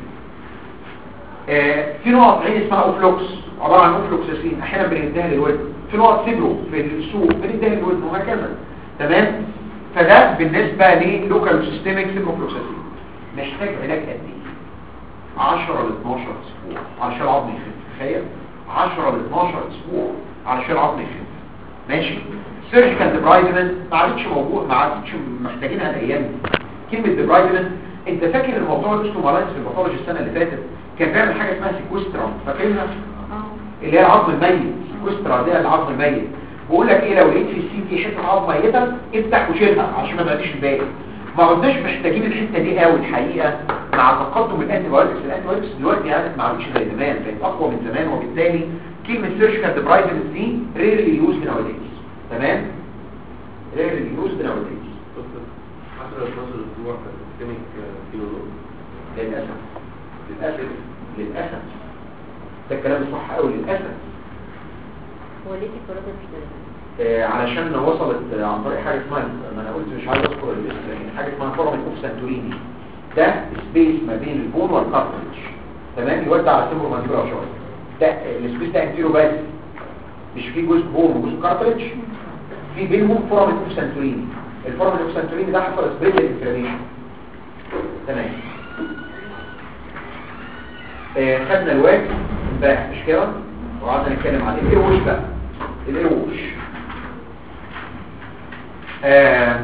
في نقط عين اسمها اوفلوكس عباره عن اوفلوكساسين احيانا بنديها للودن في نقط سيبرو في السوق بنديها للودن وهكذا تمام فده بالنسبه للوكال سيستميك سيبروفلوكساسين محتاج علاج قد ايه 10 ل 12 اسبوع علشان العظم يخف تخيل 10 ل 12 اسبوع علشان العظم يخف ماشي سيرجيكال ديبرايدمنت ما عادتش موجود ما عادتش محتاجينها الايام دي كلمه ديبرايدمنت انت فاكر الموضوع الاستومالايتس في الباثولوجي السنه اللي فاتت كان بيعمل حاجه اسمها سيكوسترا فاكرها اللي هي العظم الميت سيكوسترا دي العظم الميت بقول لك ايه لو لقيت في السي في حته عظم ميته افتح وشيلها عشان ما تبقاش الباقي ما عدناش محتاجين الحته دي قوي الحقيقه مع تقدم الانتي بايوتكس الانتي بايوتكس دلوقتي يعني ما عادش زي زمان بقت اقوى من زمان وبالتالي كلمه سيرجيكال ديبرايدمنت دي ريرلي يوز ناواديز تمام ريرلي يوز ناواديز 10 12 اسبوع في السيستميك كيلولوج للاسف للاسف للاسف ده الكلام الصح قوي للاسف هو ليه في فرصة مختلفة؟ آه، علشان وصلت آه، عن طريق حاجه اسمها ما انا قلت مش عايز اذكر الاسم لكن حاجه اسمها فورمن اوف سانتوريني ده سبيس ما بين البون والكارتريج تمام يودع على السيمبل مانتيبولا شويه ده آه، السبيس ده انتيرو بس مش في جزء بون وجزء كارتريج في بينهم فورمن اوف سانتوريني الفورمن اوف سانتوريني ده حصل سبريد انفلاميشن تمام آه، خدنا الواجب امبارح مش كده وقعدنا نتكلم عليه الايروش بقى الايروش آه،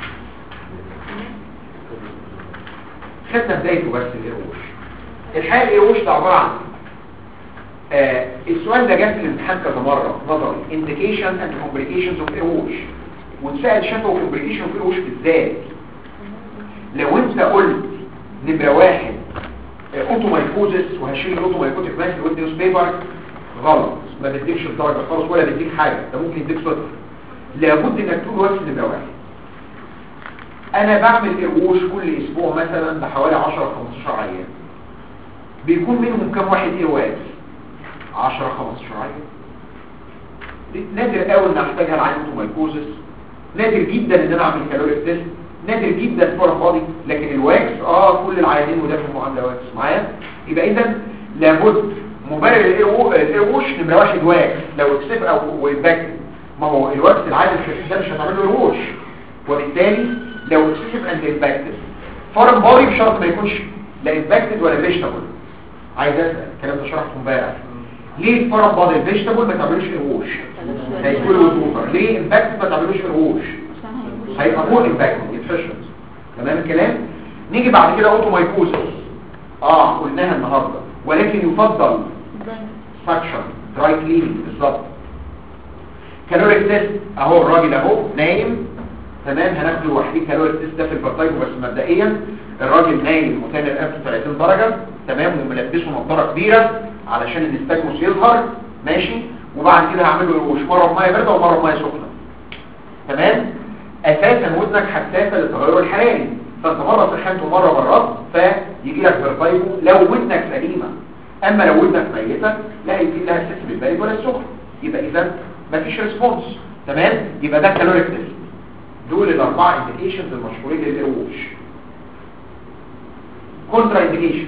خدنا بدايته بس الايروش الحقيقه الايروش ده عباره عن آه، السؤال ده جه في الامتحان كذا مره نظري indication and complications of ايروش واتسال شافه complication of ايروش بالذات لو انت قلت نمره واحد اوتومايكوزس وهشيل الاوتومايكوتيك ماشي الويب نيوز بيبر غلط ما بديكش الدرجه خالص ولا بديك حاجه ده ممكن يديك صفر لابد انك تقول وقت نمره واحد انا بعمل قروش كل اسبوع مثلا بحوالي 10 15 عيان بيكون منهم كام واحد ايه واقف 10 15 عيان نادر قوي ان احتاجها لعين اوتومايكوزس نادر جدا ان انا اعمل كالوريك تيست نادر جدا فور فاضي لكن الواكس اه كل العيانين وده في المعامله واكس معايا يبقى اذا لابد مبرر الايروش نمره واحد واكس لو اكسب او امباكت ما هو الواكس العادي الخفيف ده مش هتعمل له ايروش وبالتالي لو اكسسيف اند امباكتد فورن بودي بشرط ما يكونش لا امباكتد ولا فيجيتابل عايز اسال الكلام ده شرحته امبارح ليه الفورن بودي الفيجيتابل ما تعملوش ايروش هيكون وتوفر ليه امباكتد ما تعملوش ايروش عشان هيبوش هيبقى مور امباكت يتفشل تمام الكلام نيجي بعد كده اوتومايكوزس اه قلناها النهارده ولكن يفضل فاكشن دراي كليننج بالظبط كالوريك تيست اهو الراجل اهو نايم تمام هناخده لوحده كالوريك تيست ده في البارتايم بس مبدئيا الراجل نايم وكان رقبته 30 درجه تمام وملبسه نظاره كبيره علشان الاستاجموس يظهر ماشي وبعد كده هعمل له ريوش مره بميه بارده ومره بميه سخنه تمام اساسا ودنك حساسه للتغير الحراري فانت مره سخنت ومره بردت يجي لك فيرتايجو لو ودنك سليمه اما لو ودنك ميته لا يجي لها السيستم البارد ولا السخن يبقى اذا مفيش ريسبونس تمام يبقى ده كالوريك تيست دول الاربعه انديكيشنز المشهورين للايروش كونترا انديكيشن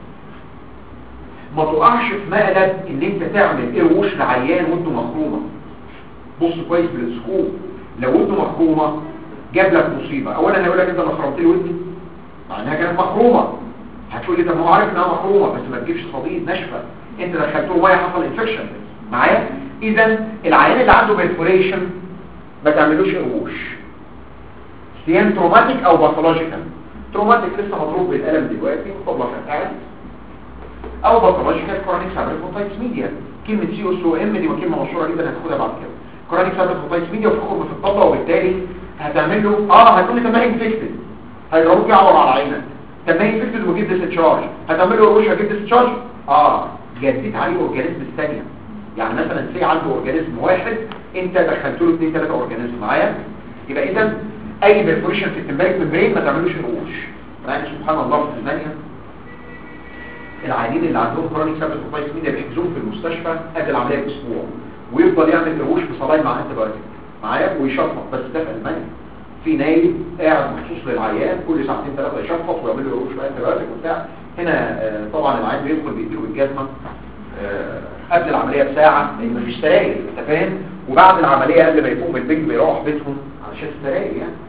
ما تقعش في مقلب ان انت تعمل ايروش لعيان وانته مخرومه بص كويس بالسكوب لو ودنه مخرومه جاب لك مصيبه اولا هيقول لك انت اللي خرمت لي ودني مع انها كانت مخرومه هتقول لي طب ما هو عارف انها مخرومه بس ما تجيبش صديد ناشفه انت دخلت له ميه حصل انفكشن معايا اذا العيان اللي عنده بيرفوريشن ما تعملوش قروش سيان تروماتيك او باثولوجيكال تروماتيك لسه مضروب بالقلم دلوقتي وطبعا كان قاعد او باثولوجيكال كورونيك سابريكوتايتس ميديا كلمه سي او اس او ام دي كلمه مشهوره جدا هتاخدها بعد كده كورونيك سابريكوتايتس ميديا وفي خرم في الطبله وبالتالي هتعمل له اه هتقول لي طب ما هي انفكتد هيضربوك يعور على عينك طب ما هي انفكتد وجيب ديسشارج هتعمل له قروش هجيب ديسشارج اه جديت عليه اورجانيزم الثانيه يعني مثلا سي عنده اورجانيزم واحد انت دخلت له اثنين ثلاثه اورجانيزم معايا يبقى اذا اي بيرفوريشن في التمبارك ممبرين ما تعملوش قروش يعني سبحان الله في المانيا العيانين اللي عندهم كرونيك سابت كوبايس ميديا بيحجزوهم في المستشفى قبل العمليه باسبوع ويفضل يعمل قروش بصلاين مع انتي بايوتيك معايا ويشفط بس ده في المانيا في نايم قاعد مخصوص للعيان كل ساعتين ثلاثه يشفط ويعمل له قروش بانتي بايوتيك وبتاع هنا آه، طبعا العيان بيدخل بيديله بالجزمه آه، قبل العمليه بساعه لان مفيش سراير انت فاهم وبعد العمليه قبل ما يقوم من البنك بيروح بيتهم علشان السراير يعني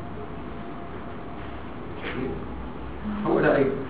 هو ده ايوه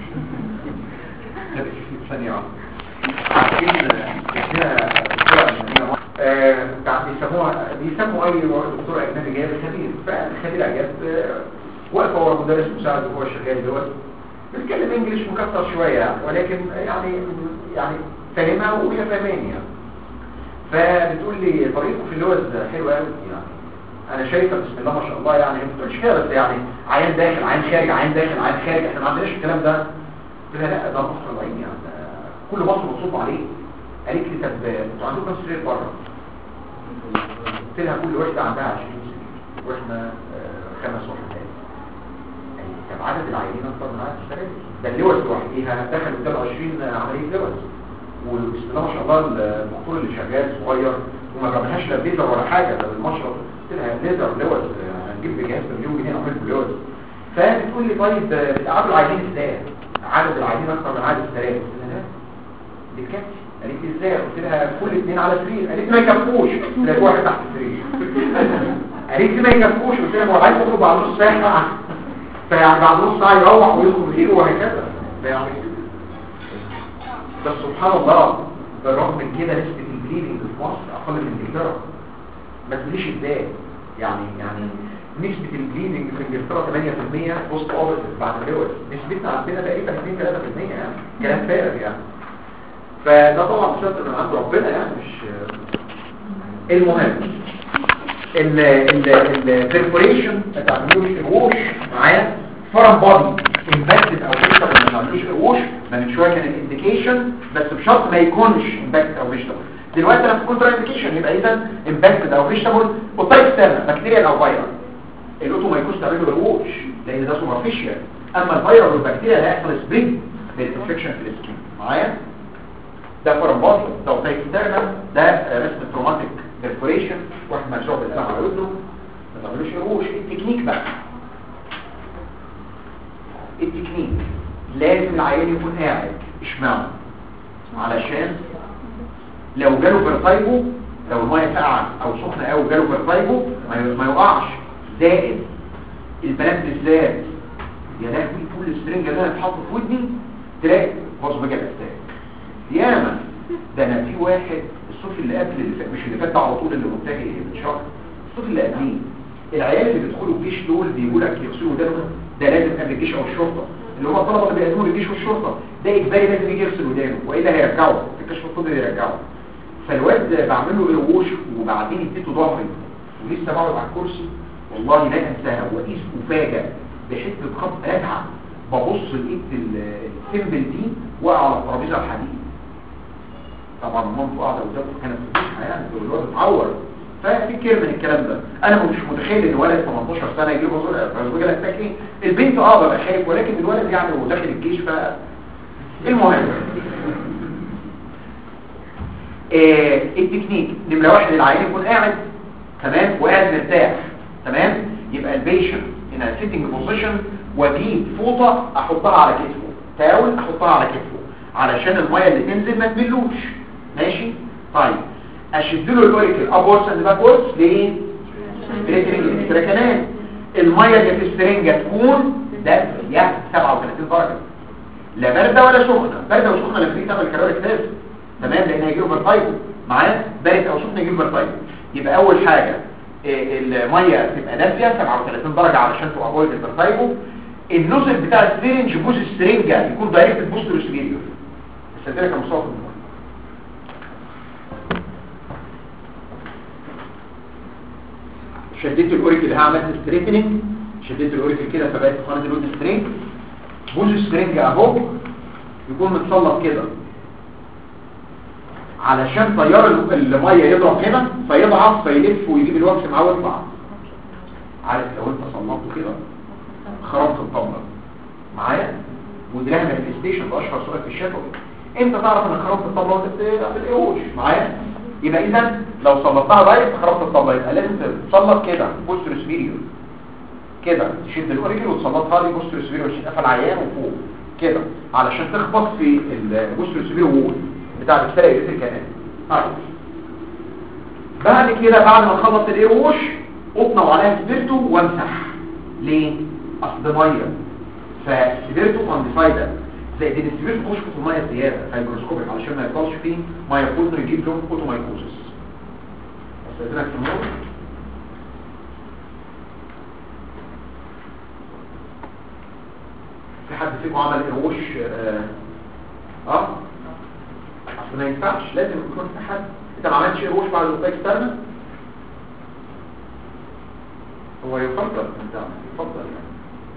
ثانية واحدة. عارفين عندنا دكتورة أجنبية آه، بتاع- بيسموها بيسموا أي دكتور أجنبي جايب خبير فالخبير أجاب آه، واقفة ورا مدرس مساعد وهو شغال دلوقتي بيتكلم انجلش مكسر شوية يعني ولكن يعني يعني فاهمها وهي فاهماني يعني فبتقول لي طريقكم في اللوز حلوة قوي يعني انا شايفه بسم الله ما شاء الله يعني ما بتقولش كده بس يعني عيان داخل عيان خارج عيان داخل عيان خارج احنا ما عندناش الكلام ده قلت لها لا ده مصر العين يعني ده كل مصر مبسوط عليه قالت لي طب انتوا عندكم كام سرير بره قلت لها كل واحده عندها 20 سرير واحنا آه، خمس وحدات قالت لي طب عدد العيانين اكتر من عدد السراير ده اللوز لوحديها دخل قدام 20 عمليه لوز وبسم الله ما شاء الله الدكتور اللي شغال صغير وما جابلهاش لا ليزر ولا حاجه ده بالمشرط قلت لها ليزر لوز آه، هنجيب بجهاز بمليون جنيه نعمل له لوز فبتقول لي طيب آه، بتقعدوا العيانين ازاي؟ عدد العيانين اكتر من عدد السراير قلت لها لا بتكفي قالت لي ازاي قلت لها كل اثنين على سرير قالت لي ما يكفوش تلاقي واحد تحت السرير قالت لي ما يكفوش قلت لها ما هو عايز يخرج بعد نص ساعه فيعني بعد نص ساعه يروح ويدخل غيره وهكذا فيعني بس سبحان الله بالرغم من كده نسبه البليدنج في مصر اقل من انجلترا ما تقوليش ازاي يعني يعني نسبة البليدنج في انجلترا 8% بوست اوبرتيف بعد اللوز نسبتنا عندنا تقريبا 2 3% يعني كلام فارغ يعني فده طبعا بسبب من عند ربنا يعني مش المهم ال ال البرفوريشن ما تعملوش الوش معايا فرم بادي امباكتد او فيشتر ما تعملوش الوش ما من شويه كان الانديكيشن بس بشرط ما يكونش امباكتد او فيشتر دلوقتي انا في كونترا انديكيشن يبقى اذا امباكتد او فيشتر وتايب بكتيريا او فيروس الاوتو ما يكونش تعمله الوش لان ده سوبرفيشال اما الفيروس والبكتيريا لا يحصل سبريد للانفكشن في السكين معايا ده فرم بادي ده تايب ده رسم تروماتيك برفوريشن واحد مرجوع بالقلم على ودنه ما تعملوش الوش التكنيك بقى التكنيك لازم العيان يكون قاعد اشمعنى علشان لو جاله فيرتايجو لو الميه ساقعه او سخنه قوي جاله فيرتايجو ما ما يقعش زائد البنات بالذات يا لهوي طول السرنجه اللي انا اتحط في ودني تلاقي باظ بجد استاذ ياما ده انا في واحد الصوف اللي قبل اللي فات مش اللي فات ده على طول اللي متجه من شهر الصوف اللي قبليه العيال اللي بيدخلوا الجيش دول بيقول لك يغسلوا ودانهم ده لازم قبل الجيش او الشرطه اللي هم الطلبه اللي بيقدموا للجيش والشرطه ده اجباري لازم يجي يغسل ودانه والا هيرجعوا في الكشف الطبي يرجعوا فالواد بعمل له قروش وبعدين اديته ظهري ولسه بقعد على الكرسي والله لا انساها وقيس افاجئ بحته خط اتعب ببص لقيت ال- السيمبل دي واقع على الترابيزه الحديد طبعا مامته قاعده قدامه كانت بتضحك يعني الواد اتعور ففي كتير من الكلام ده انا مش متخيل ان ولد 18 سنه يجيب فازوجه اتاك ايه البنت اه ببقى خايف ولكن الولد يعني هو داخل الجيش ف المهم آه التكنيك نمره واحد العيان يكون قاعد تمام وقاعد مرتاح تمام يبقى البيشنت هنا سيتنج بوزيشن واجيب فوطه احطها على كتفه تاول احطها على كتفه علشان الميه اللي تنزل ما تملوش ماشي طيب اشد له الاوريكل ابورس اند باكورس ليه بريتنج الاكسترا كانال الميه اللي في السرنجه تكون دافيه 37 درجه لا بارده ولا سخنه بارده وسخنه لما تيجي تعمل كالوريك تيست تمام لان هيجيله فيرتايجو معايا بارد او سخن يجيله فيرتايجو يبقى اول حاجه إيه، الميه تبقى دافيه 37 درجه علشان تبقى افويد الفيرتايجو النوزل بتاع السرنج بوز السرنجه يكون دايركت بوستر سبيريور السلسله كان مصاب شديت الاوريكل ها عملت ستريتنينج شديت الاوريكل كده فبقت قناه الود سترينج بوز السرنج اهو يكون متسلط كده علشان تيار ال- الميه يضرب هنا فيضعف فيلف ويجيب الوكس معاه ويطلع عارف لو انت صلبته كده خرمت الطبله معايا ودراها مانيفستيشن ده اشهر سؤال في الشفوي انت تعرف ان خرمت الطبله وانت بت- بتقوش معايا يبقى اذا لو صلبتها دايركت خرمت الطبله يبقى لازم تتصلب كده بوستر سبيريور كده تشد الاوريكل وتصلبها لي بوستر سبيريور عشان تقفل العيان وفوق كده علشان تخبط في البوستر سبيريور وول بتاع السلاء الكتريك كمان طيب بعد كده بعد ما اخلص الايروش اطنب عليها سبيرتو وامسح ليه اصل ده ميه فسبيرتو انديسايدد زي دي السبيرتو تخش في الميه زياده هيجروسكوبيك علشان ما يفضلش فيه ميه فوتر يجيب لهم اوتومايكوزس استاذنك في النور في حد فيكم عمل ايروش اه, آه؟ اصل ما ينفعش لازم يكون في حد انت ما عملتش ايروش بعد الوقت اكسترنال هو يفضل انت يفضل يعني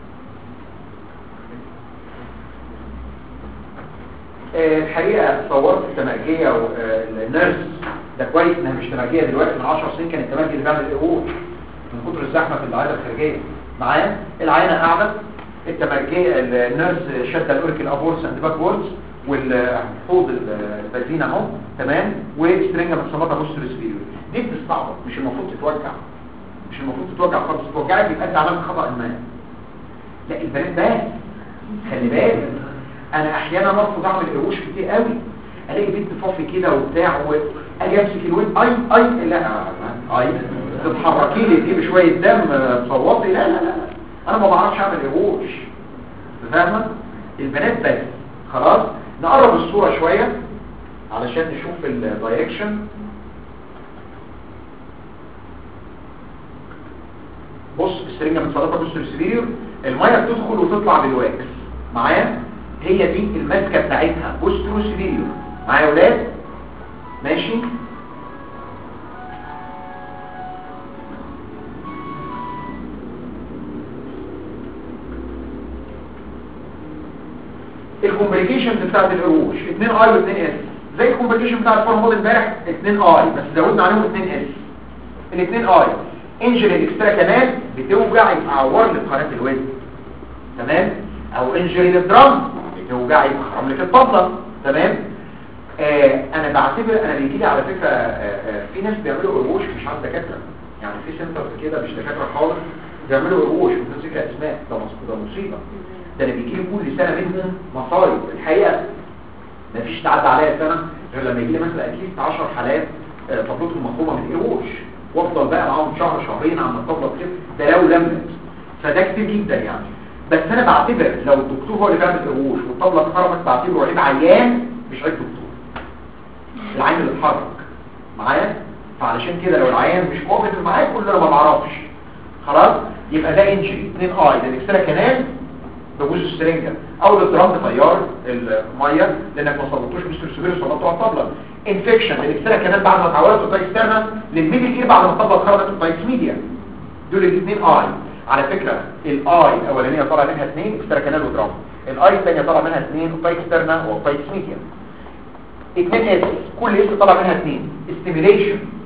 آه، الحقيقة صورت التمرجية والنيرس ده كويس انها مش تمرجية دلوقتي من 10 سنين كانت التمرجي اللي بيعمل الايروش من كتر الزحمة في العيادة الخارجية معايا العينة قاعدة التمرجية النيرس شد الاوريكل ابورس اند باك ووردز والحوض البنزين اهو تمام وسترنجة متصمتة بوستر سبيريور دي بتستعبط مش المفروض تتوجع مش المفروض تتوجع خالص تتوجعك يبقى انت عملت خطأ ما لا البنات بس خلي بالك انا احيانا ارفض اعمل قروش كتير قوي الاقي بنت فافي كده وبتاع واجي امسك الوين اي اي لا اي تتحركي لي دي بشويه دم تصوتي لا لا لا انا ما بعرفش اعمل قروش فاهمه البنات بس خلاص نقرب الصوره شويه علشان نشوف الدايركشن بص السرنجه متسلطه بوستر سبيريور الميه بتدخل وتطلع بالواكس معايا هي دي الماسكه بتاعتها بوستر سبيريور معايا يا ولاد ماشي الكومبليكيشن بتاعت القروش 2 اي و2 اس زي الكومبليكيشن بتاع الفورمول امبارح 2 اي بس زودنا عليهم 2 اس الاثنين اي انجري الاكسترا كانال بتوجع يبقى عور لقناه الوزن تمام او انجري للدرام بتوجع يبقى خرم لك الطبله تمام آه انا بعتبر انا بيجي لي على فكره آه آه في ناس بيعملوا قروش مش عند دكاتره يعني في سنتر كده مش دكاتره خالص بيعملوا قروش بدون ذكر اسماء ده مص- ده مصيبه ده انا بيجي لي كل سنه منهم مصايب الحقيقه مفيش تعدى عليا سنه غير لما يجي لي مثلا اتليست 10 حالات آه، طبلتهم مفهومه من قروش وافضل بقى معاهم شهر شهرين عم الطبله تخف ده لو لمت فده كتير جدا يعني بس انا بعتبر لو الدكتور هو اللي بيعمل قروش والطبله اتخرمت بعتبره عيب عيان مش عيب دكتور العين اللي اتحرك معايا فعلشان كده لو العيان مش موافق معاك كل انا ما بعرفش خلاص يبقى ده انجري 2 اي ده الاكسترا كانال بجوز السرنجة او الاترام تيار المية لانك ما صلبتوش مستر سبير صلبته على الطبلة انفكشن الاكسترا كانال بعد ما اتعورت الطايس ترنا للميدل اير بعد ما الطبلة اتخرجت الطايس ميديا دول الاثنين اي على فكرة الاي الاولانية طالع منها اثنين اكسترا كانال ودرام الاي الثانية طالع منها اثنين الطايس ترنا والطايس ميديا اثنين اس كل اس طالع منها اثنين استيميليشن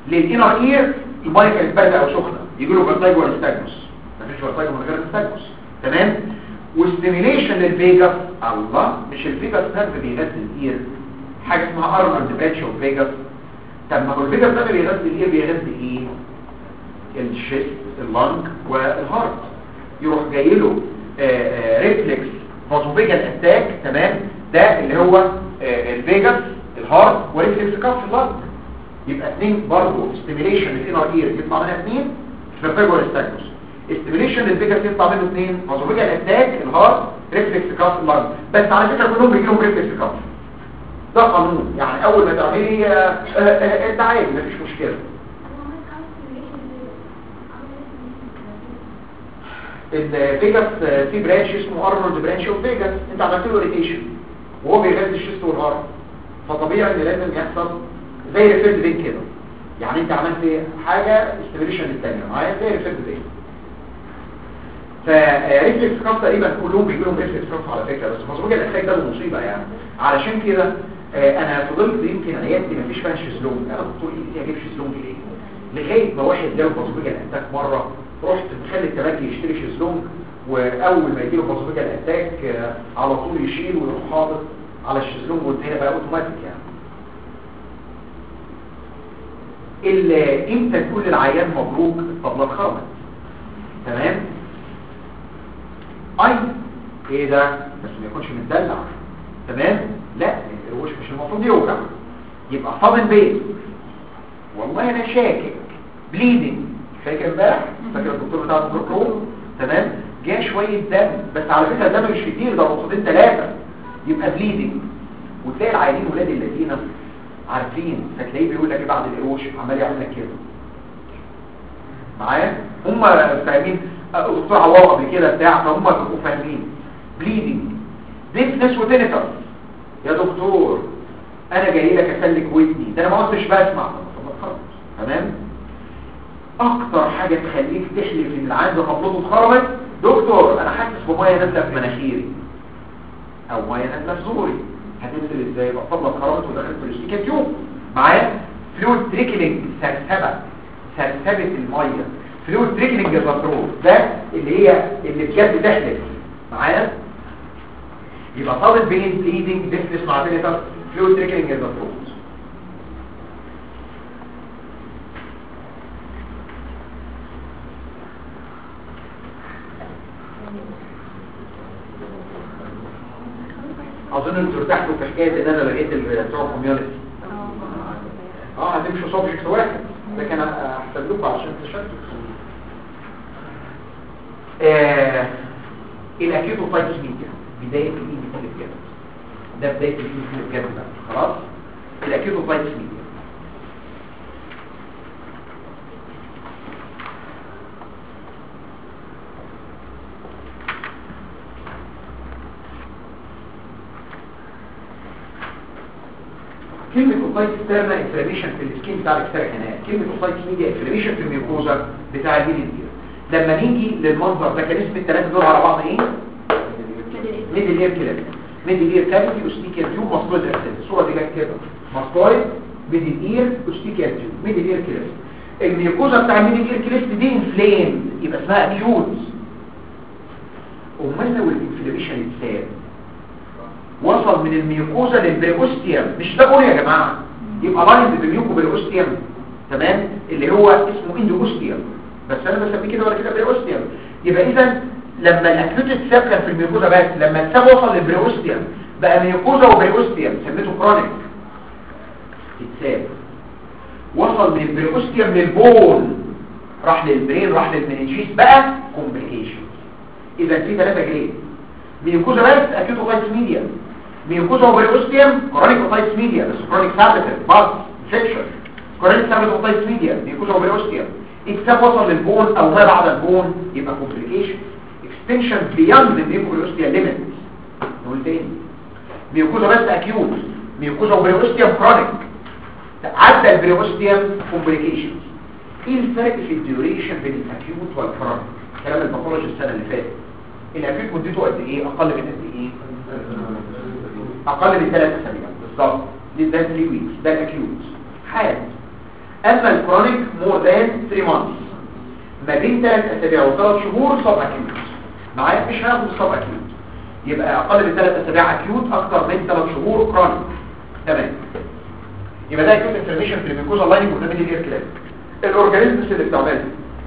للانر اير الميه كانت بارده او سخنه يجي له فيرتايجو ولا ستاجنوس مفيش فيرتايجو من غير ستاجنوس تمام وستيميليشن للفيجاس الله مش الفيجاس نيرف بيغذي الاير حاجه اسمها ارنولد برانش اوف فيجاس طب ما هو الفيجاس ده بيغذي الاير بيغذي ايه الشيست اللنج والهارت يروح جاي له ريفلكس فازوفيجال اتاك تمام ده اللي هو آه، الفيجاس الهارت وريفلكس كف اللنج يبقى اثنين برضه ستيميليشن للانر اير يطلع منها اثنين فيرتيجو ستاكوس ستيميليشن للفيجاس يطلع منه اثنين فازوفيجال اتاك الهارت ريفلكس كف اللنج بس على فكره كلهم بيجي لهم ريفلكس كف ده قانون يعني اول ما تعملي آه، آه، آه، انت عادي مفيش مشكله الفيجاس في برانش اسمه ارنولد برانش اوف فيجاس انت عملت له ريتيشن وهو بيغذي الشيست والهارت فطبيعي ان لازم يحصل زي ريفيرد بين كده يعني انت عملت حاجه استيميليشن للثانيه معايا زي ريفيرد بين فريفلكس كاف تقريبا كلهم بيجي لهم ريفلكس كاف على فكره بس مصروج الاساك ده مصيبه يعني علشان كده آه، انا فضلت يمكن عيادتي مفيش فيها شيزلونج انا دكتور ايه اجيب شيزلونج ليه لغايه ما واحد جاله بازوفيجال اتاك مره رحت مخلي التبجي يشتري شيزلونج واول ما يجيله بازوفيجال اتاك آه، على طول يشيل ويروح حاطط على الشيزلونج وانتهينا بقى اوتوماتيك يعني ال- امتى تقول للعيان مبروك الطبله اتخرمت تمام اي ايه ده بس ما يكونش متدلع تمام لا القروش مش المفروض يوجع يبقى صابن بيت والله انا شاكك بليدنج فاكر امبارح فاكر الدكتور بتاع الميكروكروم تمام جاء شويه دم بس على فكره الدم مش كتير ده نقطتين ثلاثه يبقى بليدنج وتلاقي العيانين ولاد الذين عارفين فتلاقيه بيقول لك إيه بعد القروش عمال يعمل لك كده معايا هم فاهمين آه، دكتور عوام قبل كده بتاع فهم بيبقوا فاهمين بليدنج ديفنس وتينيتر يا دكتور انا جاي لك اسلك ودني ده انا ما كنتش بسمع طب ما تخرج. تمام اكتر حاجه تخليك تحلف ان العين قبضته اتخرمت دكتور انا حاسس بميه نازله في مناخيري او ميه نازله في زوري هتنزل ازاي بقى طب اتخرمت ودخلت في الاستيكا تيوب معايا فلويد تريكلينج سرسبه سرسبه الميه فلويد تريكلينج الرطروف ده اللي هي اللي بجد تحلف معايا يبقى طالب بين بليدنج ديفنس مع تينيتر فلويد تريكلينج الرطروف اظن انتوا ارتحتوا في حكايه ان انا لقيت ال- بتوع الكوميونتي اه هتمشوا سبجكت واحد لكن احسب لكم عشان تشتت آه الاكيوتوفايتس ميديا بدايه الاي بي بجد ده بدايه الاي بي بجد بقى خلاص الاكيوتوفايتس ميديا كلمة اوفايت اكسترنا انفلاميشن في السكين بتاع الاكسترا كانال كلمة اوفايت ميديا انفلاميشن في الميوكوزا بتاع الميديا لما نيجي للمنظر ده كان اسم الثلاثة دول على بعض ايه؟ ميدل اير كلاب ميدل اير كافيتي اوستيكيال تيوب ماسكويد ارسل الصورة دي جت كده ماسكويد ميدل اير اوستيكيال تيوب ميدل اير كلاب الميوكوزا بتاع الميدل اير كلاب دي انفلام يبقى اسمها اكيوت امال لو الانفلاميشن اتساب وصل من الميوكوزا للبريوستيوم مش ده قول يا جماعه يبقى لايند بالميوكو بريوستيوم تمام اللي هو اسمه اندوستيوم بس انا بسميه كده ولا كده بريوستيوم يبقى اذا لما الاكيوت اتساب كان في الميوكوزا بس لما الساب وصل للبريوستيوم بقى ميوكوزا وبريوستيوم سميته كرونيك اتساب وصل من البريوستيوم للبون راح للبرين راح للمننجيس بقى كومبليكيشن اذا في ثلاثه جريد ميوكوزا بس اكيوت اوتايتس ميديا ميوكوزا وبريوستيوم كرونيك اوتايتس ميديا بس كرونيك سابتر باس انفكشن كرونيك سابتر اوتايتس ميديا ميوكوزا وبريوستيوم اكتاب وصل للبون او ما بعد البون يبقى كومبليكيشن اكستنشن بياند الميوكوبريوستيوم ليميت نقول تاني ميوكوزا بس اكيوت ميوكوزا وبريوستيوم كرونيك عدى البريوستيوم كومبليكيشن ايه الفرق في الديوريشن بين الاكيوت والكرونيك كلام الباثولوجي السنه اللي فاتت الاكيوت مدته قد ايه اقل من قد ايه اقل من ثلاث اسابيع بالظبط ده 3 ويكس ده الاكيوت حاد اما الكرونيك مور ذان 3 مانثs ما بين 3 اسابيع و3 شهور سب اكيوت معايا مش هناخد السب اكيوت يبقى اقل من 3 اسابيع اكيوت اكتر من 3 شهور كرونيك تمام يبقى ده اكيوت انفلاميشن في الميكوزا لايننج وفاميلي الاير كلاس الاورجانيزمز اللي بتعملها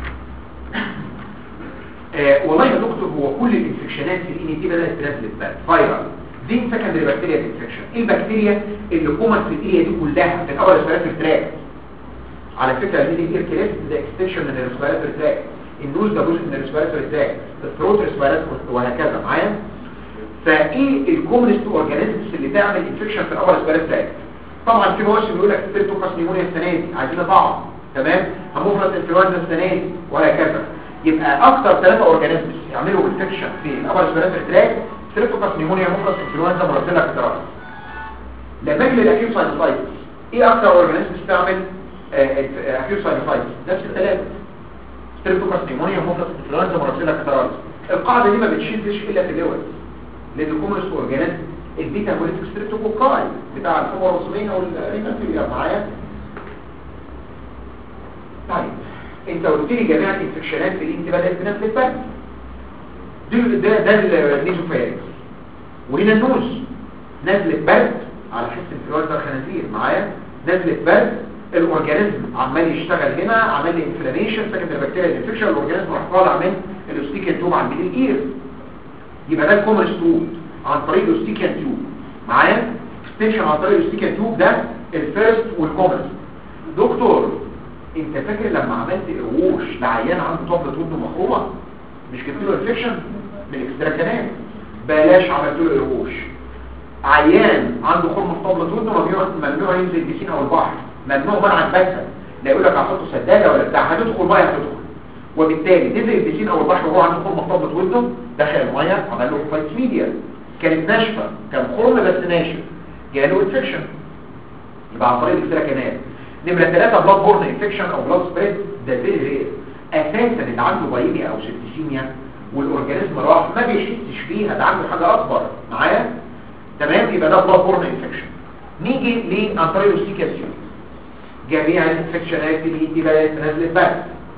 آه والله يا دكتور هو كل الانفكشنات في الان تي بدات تنزل بقى فايرال دي سكندري بكتيريا انفكشن ايه البكتيريا اللي كومن في الاريا دي كلها في الاول ريسبيراتوري تراك على فكره الميدل اير كلاس ده اكستنشن من الريسبيراتوري تراك النوز ده جزء من الريسبيراتوري تراك الثروت ريسبيراتوري وهكذا معايا فايه الكومنست اورجانيزمز اللي تعمل انفكشن في الاول ريسبيراتوري تراك طبعا في مواسم بيقول لك ستريبتوكاس نيمونيا السنه دي عايزين نطعم تمام هاموفلس انفلونزا السنه دي وهكذا يبقى اكتر ثلاثه اورجانيزمز يعملوا انفكشن في الاول ريسبيراتوري تراك ستريبتوكاس نيمونيا هاموفلس انفلونزا مرسله كتراس لما اجي للاكيوت ساينوسايتس ايه اكتر اورجانيزمز تعمل اكيوت ساينوسايتس نفس الثلاثه ستريبتوكاس نيمونيا هاموفلس انفلونزا مرسله كتراس القاعده دي ما بتشدش الا في اللوز لان الكومنس اورجانيزم البيتا كوليتيك ستريبتوكوكاي بتاع الفمر الرسمين او الريناتيريا معايا طيب انت قلت لي جميع الانفكشنات في الانت بدات بنفس الفرق ده ده النيزوفارينكس وهنا النوز نزلت برد على حس انفلونزا الخنازير معايا نزلت برد الاورجانيزم عمال يشتغل هنا عمل لي انفلاميشن سكندري بكتيريا انفكشن الاورجانيزم راح طالع من الاوستيكال توب على الميدل اير يبقى ده الكومن ستروب عن طريق الاوستيكال تيوب معايا اكستنشن عن طريق الاوستيكال تيوب ده الفيرست والكومن دكتور انت فاكر لما عملت قروش لعيان عنده طبلة ودنه مخرومه مش جبت له انفكشن من الاكستراكانات بلاش عملت له قروش عيان عنده خرم في طبلة ودنه ممنوع ممنوع ينزل البسين او البحر ممنوع منعا باتا لا يقول لك هحطه سداده ولا بتاع هتدخل ميه هتدخل وبالتالي نزل البسين او البحر وهو عنده خرم في طبلة ودنه دخل الميه عمل له فايت ميديا كانت ناشفه كان خرم بس ناشف جاله انفكشن يبقى عن طريق الاكستراكانات نمرة ثلاثة بلاد بورن انفكشن او بلاد سبريد ده فيري رير اساسا اللي عنده بايميا او سيبتيسيميا والاورجانيزم راح ما بيحسش فيها ده عنده حاجة اكبر معايا تمام يبقى ده بلاد بورن انفكشن نيجي لعن طريق الاوستيكاسيون جميع الانفكشنات اللي دي بقى نزلت بس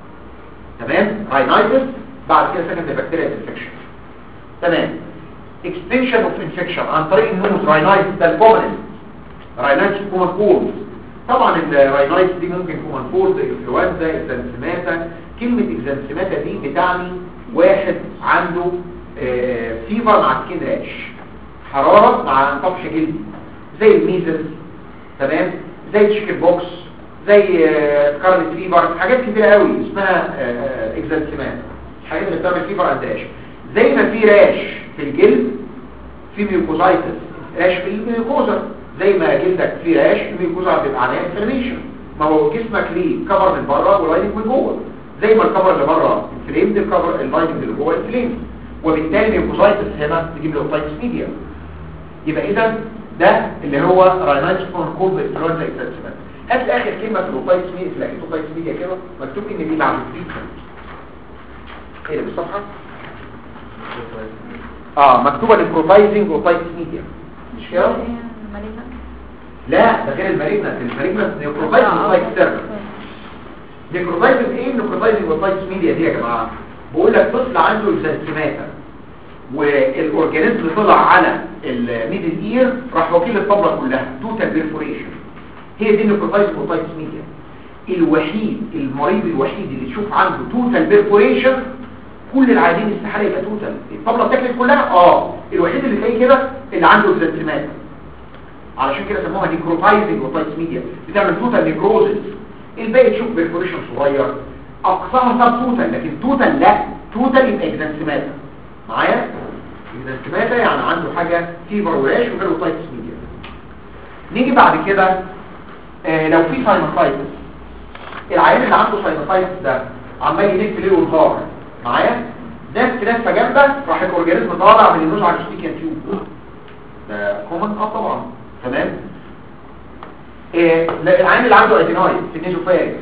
تمام راينايتس بعد كده سكند بكتيريا انفكشن تمام extension of infection عن طريق النوز راينايتس ده الكومنست راينايتس كومن كولز طبعا الراينايتس دي ممكن كومن كولز انفلونزا اكزانسيماتا كلمة اكزانسيماتا دي بتعني واحد عنده آه فيفر مع سكين راش حرارة مع طفش جلدي زي الميزلز تمام زي الشيكن بوكس زي آه سكارلت فيفر حاجات كتيرة قوي اسمها آه اكزانسيماتا الحاجات اللي بتعمل فيفر عند راش زي ما في راش في الجلد في ميوكوزايتس راش في الميوكوزا زي ما جلدك فيه راش الميوكوزا بيبقى عليها انفلاميشن ما هو جسمك ليه كفر من بره ولايننج من جوه زي ما الكفر اللي بره انفليمد الكفر اللايننج اللي جوه انفليمد وبالتالي الميوكوزايتس هنا تجيب له اوتايتس ميديا يبقى اذا ده اللي هو راينايتس فون كولد انفلونزا اكسنسمنت هات اخر كلمه في الاوتايتس ميديا في الاوتايتس ميديا كده مكتوب ان دي بعد التريتمنت ايه اللي بالصفحه اه مكتوبه البروفايزنج اوتايتس ميديا مش كده لا ده غير المالجنت المالجنت نيكروفايزنج اوتايتس سيرفر نيكروفايزنج ايه نيكروفايزنج اوتايتس ميديا دي يا جماعه بقول لك طفل عنده اكزانسيماتا والاورجانيزم طلع على الميدل اير راح وكيل الطبله كلها توتال بيرفوريشن هي دي النيكروفايزنج اوتايتس ميديا الوحيد المريض الوحيد اللي تشوف عنده توتال بيرفوريشن كل العادين استحاله يبقى توتال الطبله اتاكلت كلها اه الوحيد اللي تلاقيه كده اللي عنده اكزانسيماتا علشان كده سموها نيكروفايزنج اوتايتس ميديا بتعمل توتال نيكروزس الباقي تشوف بيرفوريشن صغير اقصاها سب توتال لكن توتال لا توتال يبقى اكزانسيماتا معايا اكزانسيماتا يعني عنده حاجه فيفر وراش وغير اوتايتس ميديا نيجي بعد كده آه لو في ساينوسايتس العيان اللي عنده ساينوسايتس ده عمال يلف ليه ونهار معايا نفس لفه جامده راح الاورجانيزم طالع من النوز على الستيكن تيوب ده كومن اه طبعا تمام إيه العين اللي عنده ادينويد في النيزوفاج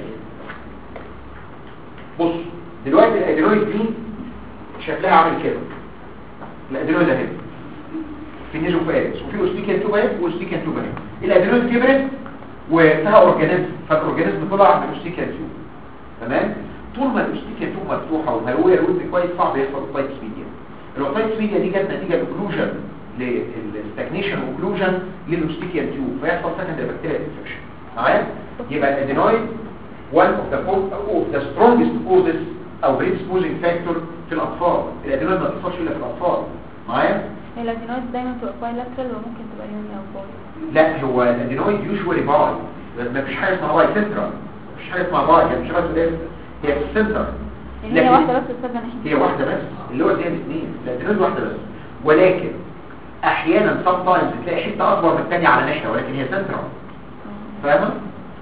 بص دلوقتي الادينويد دي شكلها عامل كده الادينويد اهي في النيزوفاج وفي اوستيكال توب اهي واوستيكال توب اهي الادينويد كبرت وفيها اورجانيزم فالاورجانيزم طلع من الاوستيكال تيوب تمام طول ما الاوستيكال تيوب مفتوحه ومرويه الود كويس صعب يحصل اوتايتس ميديا الاوتايتس ميديا دي جت نتيجه الاوكلوجن للستاجنيشن اوكلوجن للاوستيكال تيوب فيحصل سكندري بكتيريا انفكشن معايا يبقى الادينويد one of the cause of the strongest causes او predisposing factor في الاطفال الادينويد ما بتحصلش الا في الاطفال معايا هي الادينويد دايما تبقى بايلاترال وممكن تبقى يوني او باي لا هو الادينويد يوجوالي باي ما فيش حاجه اسمها باي سنترال ما فيش حاجه اسمها باي هي مش بس ده هي في السنتر يعني هي لكن- واحده بس السبب ناحيه هي واحده بس اللي هو زي الاثنين الادينويد واحده بس ولكن احيانا سام تايمز تلاقي حته اكبر من الثانيه على ناحيه ولكن هي سنترال فاهمه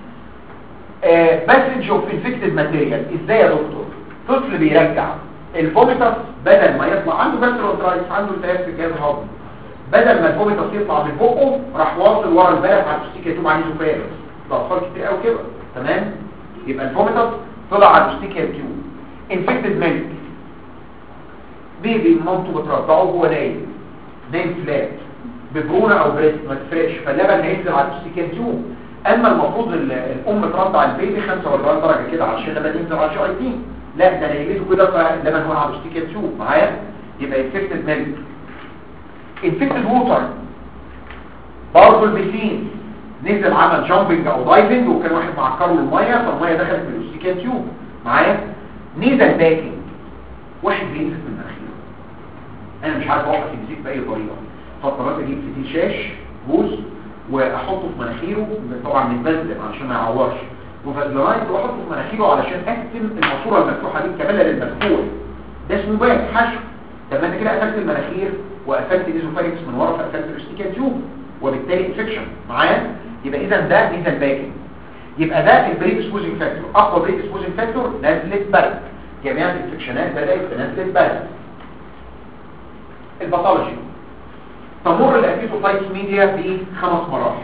باسنج اوف انفكتد ماتيريال ازاي يا دكتور طفل بيرجع الفوميتاس بدل ما يطلع عنده جاسترونترايتس عنده التهاب في الجهاز الهضمي بدل ما الفوميتاس يطلع من بقه راح واصل ورا البلد على الستيكا تيوب عليه زفاف ده اطفال كتير قوي كده تمام يبقى الفوميتاس طلع على الستيكا تيوب انفكتد ميلك بيبي مامته بترضعه وهو نايم نايم فلات ببرونه او بريست ما تفرقش فاللبن هينزل على الستيكا تيوب اما المفروض ال- الام ترضع البيبي 45 درجه كده علشان اللبن ينزل على الجي اي تي لا ده انا يميته كده فاللبن هو على الستيكا تيوب معايا يبقى انفكتد ميلك انفكتد ووتر برضه البسين نزل عمل جامبنج او دايفنج وكان واحد معكره الميه فالميه دخلت في الاوستيكان تيوب معايا نزل باكينج واحد بيمسك من مناخيره انا مش عارف اوقف يمسك باي طريقه فاضطريت اجيب فتيل شاش بوز واحطه في مناخيره طبعا من بزلم علشان ما يعورش وفازلايت واحطه في مناخيره علشان اكتم الماسوره المفتوحه دي كامله للمفتوح ده اسمه باك حشو طب ما انت كده قفلت المناخير وقفلت الاسوفاريكس من ورا فقفلت الاستيكا تيوب وبالتالي انفكشن معايا يبقى اذا ده نزل باكينج يبقى ده البري ديسبوزنج فاكتور اقوى بري ديسبوزنج فاكتور نزله برد جميع الانفكشنات بدات بنزله برد الباثولوجي تمر الاكيوتوفايتس ميديا بخمس مراحل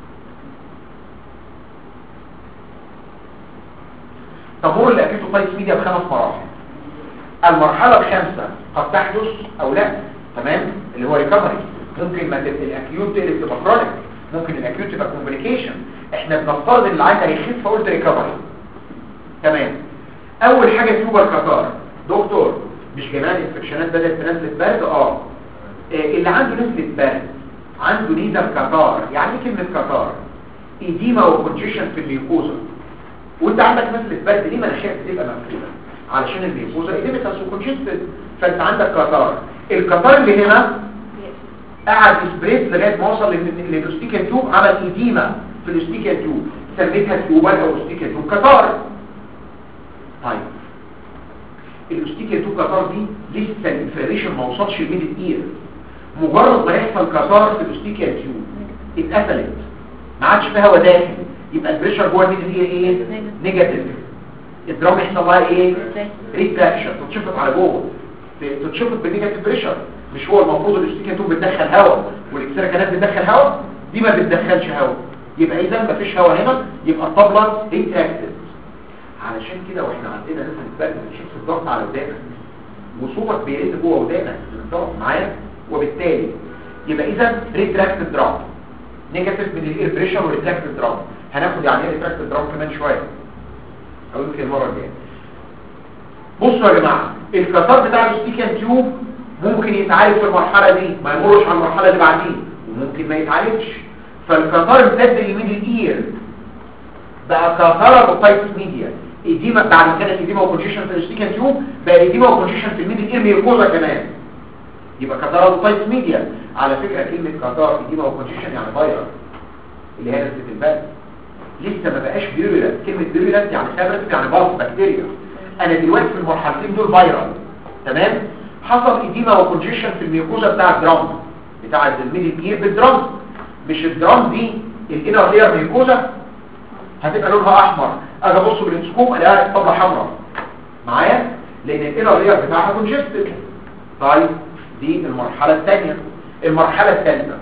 تمر الاكيوتوفايتس ميديا بخمس مراحل المرحلة الخامسة قد تحدث او لا تمام اللي هو ريكفري ممكن ما تبقى الاكيوت تقلب تبقى كرونيك ممكن الاكيوت تبقى كومبليكيشن احنا بنفترض ان العيان هيخف فقلت ريكفري تمام اول حاجة تيوبر كاتار دكتور مش جميع الانفكشنات بدأت بنزلة برد اه آه، اللي عنده نزلة برد عنده نيزل كاتار يعني ايه كلمة كاتار ايديما وكونجيشن في الميوكوزا وانت عندك نزلة برد ليه مناخيرك بتبقى مقفولة علشان الميوكوزا ايديمتاس وكونجستد فانت عندك كاتار الكاتار اللي هنا قعد يسبريد لغايه ما وصل لل- للاستيكا تيوب عمل ايديما في الاستيكا تيوب سميتها تيوبال او استيكا تيوب كاتار طيب الاستيكا تيوب كاتار دي لسه الانفلاميشن ما وصلش لميد اير مجرد ما يحصل كاتار في الاستيكا تيوب اتقفلت ما عادش فيها هواء داخل يبقى البريشر جوه الميد اير ايه نيجاتيف الدرام يحصل لها ايه ريتراكشن تتشفط على جوه ت- تتشفط بالنيجاتيف بريشر مش هو المفروض الاستيكا تيوب بتدخل هواء والاكسرا كانت بتدخل هواء دي ما بتدخلش هواء يبقى اذا ما فيش هواء هنا يبقى الطبله ريتراكتد علشان كده واحنا عندنا نسبه برد بتشوف الضغط على ودانك وصوتك بيقل جوه ودانك الضغط معايا وبالتالي يبقى اذا ريتراكتد درام نيجاتيف من الاير بريشر وريتراكتد درام هناخد يعني ايه ريتراكتد درام كمان شويه او يمكن المره الجايه بصوا يا جماعه الكسار بتاع الاستيكان تيوب ممكن يتعالج في المرحله دي ما يمرش على المرحله اللي بعديه وممكن ما يتعالجش فالكسار امتد لميدل اير بقى كساره بوتايتس ميديا ايديما بعد ما كانت ايديما وكونجيشن في الاستيكان تيوب بقى ايديما وكونجيشن في الميدل اير ميوكوزا كمان يبقى كساره بوتايتس ميديا على فكره كلمه كساره ايديما وكونجيشن يعني فيروس اللي هي نسبه البلد لسه ما بقاش فيرولنت كلمه فيرولنت يعني سبب يعني باص بكتيريا انا دلوقتي في المرحلتين دول فيرال تمام حصل ايديما وكونجيشن في الميوكوزا بتاع الدرام بتاع الميدل اير بالدرام مش الدرام دي الانر لير ميوكوزا هتبقى لونها احمر اجي ابص بالانسكوب الاقيها طبله حمراء معايا لان الانر لير بتاعها كونجستد طيب دي المرحله الثانيه المرحله الثالثه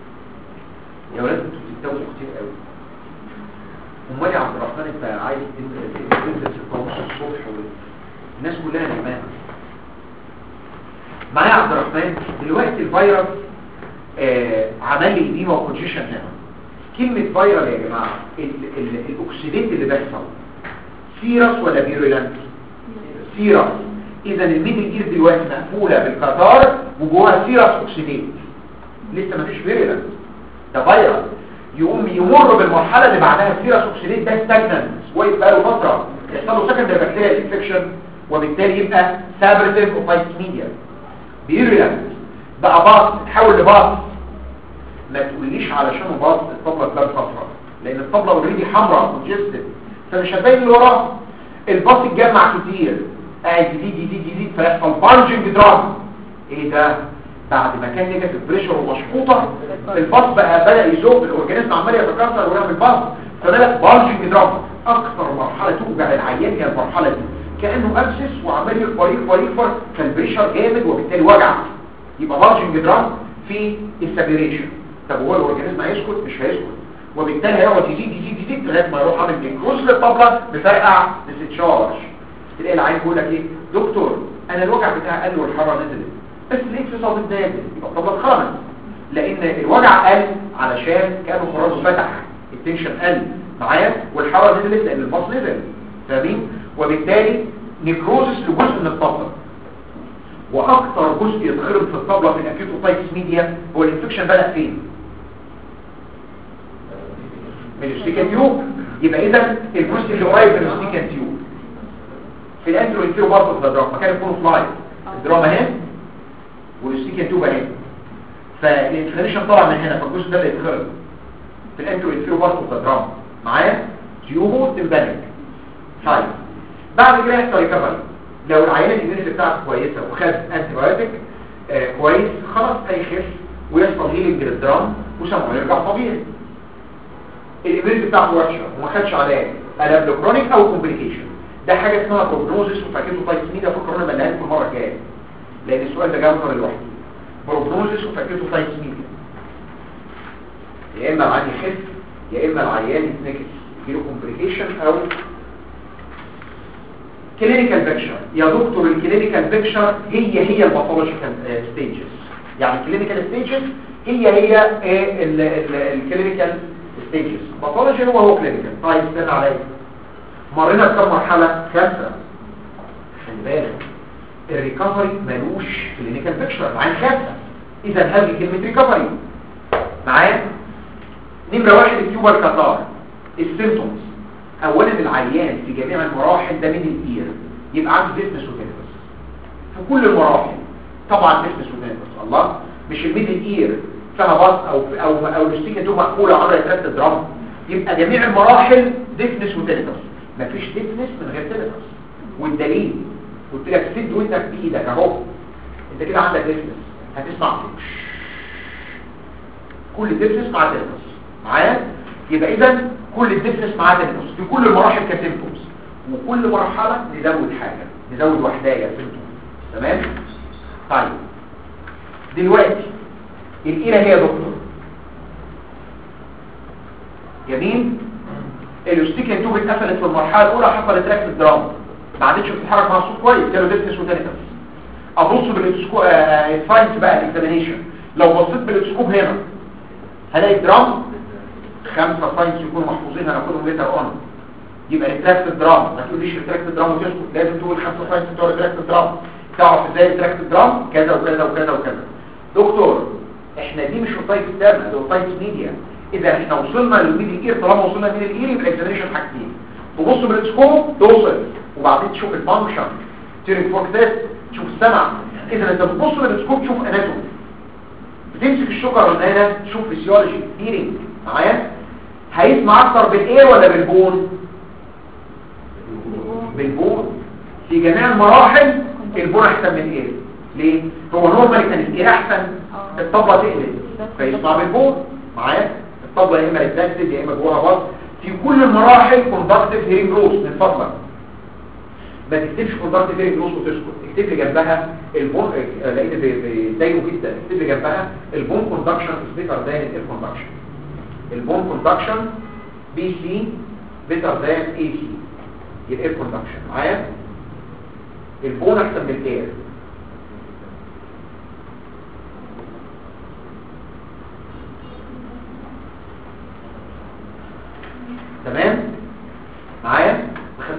يا ولاد انتوا بتتجوزوا كتير قوي امال يا عبد الرحمن انت عايز تنزل تنزل في القاموس الصبح والناس كلها نايمه معايا يا عبد الرحمن دلوقتي الفيروس آه عمل لي ايديما وكونجيشن هنا كلمة فيرال يا جماعة ال ال الاكسيديت اللي بيحصل سيرس ولا فيرولنت سيرس اذا الميدل اير دلوقتي مقفولة بالقطار وجواها سيرس اكسيديت لسه مفيش فيرولنت ده فيرال يقوم يمر بالمرحلة اللي بعدها سيرس اكسيديت ده ستاجننت واقف بقاله فترة يحصل له سكندري بكتيريا انفكشن وبالتالي يبقى سابرتيف اوفايت ميديا فيرولنت بقى باص تحول لباص ما تقوليش علشان باص الطبلة تبان صفراء لان الطبلة اوريدي حمراء كونجستد فمش هتبين اللي وراه الباص اتجمع كتير قاعد يزيد يزيد يزيد فيحصل بانجنج درام ايه ده بعد ما كان نيجاتيف بريشر ومشقوطه الباص بقى بدا يزوق الاورجانيزم عمال يتكاثر ويعمل باص فبدا بانجنج درام اكثر مرحله توجع العيان هي المرحله دي كانه ابسس وعمال يكبر يكبر يكبر فالبريشر جامد وبالتالي وجع يبقى بانجنج درام في السابيريشن طب هو الاورجانيزم هيسكت مش هيسكت وبالتالي هيقعد يزيد يزيد يزيد لغايه ما يروح عامل نيكروز للطبله بفرقع ديستشارج تلاقي العيان بيقول لك ايه دكتور انا الوجع بتاعي قل والحراره نزلت بس ليه في صوت نازل يبقى الطبله اتخرمت لان الوجع قل علشان كانه خراجه فتح التنشن قل معايا والحراره نزلت لان الباص نزل فاهمين وبالتالي نيكروزس لجزء من الطبله واكثر جزء يتخرم في الطبله في الاكيوتوفايتس ميديا هو الانفكشن بدا فين من الستيكن تيوب يبقى اذا الجزء اللي قريب من الستيكن تيوب في الانترو انترو برضه في الدراما مكان يكون فلاي الدراما اهي والستيكن تيوب اهي فالانفلاميشن طالع من هنا فالجزء ده اللي يتخرم في الانترو انترو برضه في الدراما معايا تيوبو تمبانك طيب بعد كده يحصل ريكفري لو العينه الاميونيتي بتاعته كويسه وخد انتي بايوتيك آه كويس خلاص هيخف ويحصل هيلينج للدرام وسمعه يرجع طبيعي الاميونيتي بتاعته وحشه وما خدش علاج قلب له كرونيك او كومبليكيشن ده حاجه اسمها بروجنوزس وفاكيتوفايتسميدا فكرنا بنلاقيها لكم المره الجايه لان السؤال ده جاوب مره لوحده بروجنوزس وفاكيتوفايتسميدا يا اما العيان يخف يا اما العيان يتنكس يجيله كومبليكيشن او كلينيكال بيكشر يا دكتور الكلينيكال بيكشر هي هي الباثولوجيكال ستيجز يعني الكلينيكال ستيجز هي هي الكلينيكال ستيجز باثولوجي هو هو كلينيكال طيب استنى عليا مرينا بكم مرحله خمسه خلي بالك الريكفري ملوش كلينيكال بيكشر معايا خمسه اذا هذه كلمه ريكفري معايا نمره واحد التيوبر كاتار السيمتومز اولا العيان في جميع المراحل ده من الاير يبقى عنده ديسنس وتنفس في كل المراحل طبعا ديسنس وتنفس الله مش الميدل اير فيها باص او او او الاستيكه تو مقفوله عبر تراكت الدرام يبقى جميع المراحل ديسنس وتنفس مفيش ديسنس من غير تنفس والدليل قلت لك سد ودنك بايدك اهو انت كده عندك ديسنس هتسمع كل ديسنس مع تنفس معايا يبقى اذا كل الديفنس معاه تنفس في كل المراحل كسيمتومز وكل مرحلة نزود حاجة نزود وحداية سيمتومز تمام طيب دلوقتي الإيرة هي يا دكتور جميل الاستيكن توب اتقفلت في المرحلة الأولى حصلت ركس الدرام ما عادتش بتتحرك مع الصوت كويس جاله ديفنس وتنفس ابص بالاسكوب الساينس بقى الاكزامينيشن لو بصيت بالاسكوب هنا هلاقي الدرام خمسة ساينس يكونوا محفوظين هناخدهم ليتر اون يبقى ريتراكت الدرام ما تقوليش ريتراكت الدرام وتسكت لازم تقول خمسة ساينس بتوع ريتراكت الدرام تعرف ازاي ريتراكت الدرام كذا وكذا وكذا وكذا دكتور احنا دي مش اوتايت ستيرن دي اوتايت ميديا اذا احنا وصلنا للميدل اير طالما وصلنا للميدل اير يبقى الاكزامينشن حاجتين تبص بالسكوب توصل وبعدين تشوف الفانكشن تيرنج فورك تيست تشوف السمع اذا انت بتبص بالسكوب تشوف اناتومي بتمسك الشجره من هنا تشوف فيسيولوجي هيرنج معايا هيسمع اكتر بالايه ولا بالبون بالبون في جميع المراحل البون احسن من الايه ليه هو نورمال كان الايه احسن الطبله تقلب فيسمع بالبون معايا الطبله يا اما ريتاكتد يا اما جواها باص في كل المراحل كوندكتيف هيرنج لوس من فضلك ما تكتبش كوندكتيف هيرنج لوس وتسكت اكتب لي جنبها البون لان بيضايقوا جدا اكتب لي جنبها البون كوندكشن از بيتر ذان الاير كوندكشن البون كوندكشن بي سي بيتر ذان اي سي الاير كوندكشن معايا البون احسن من الاير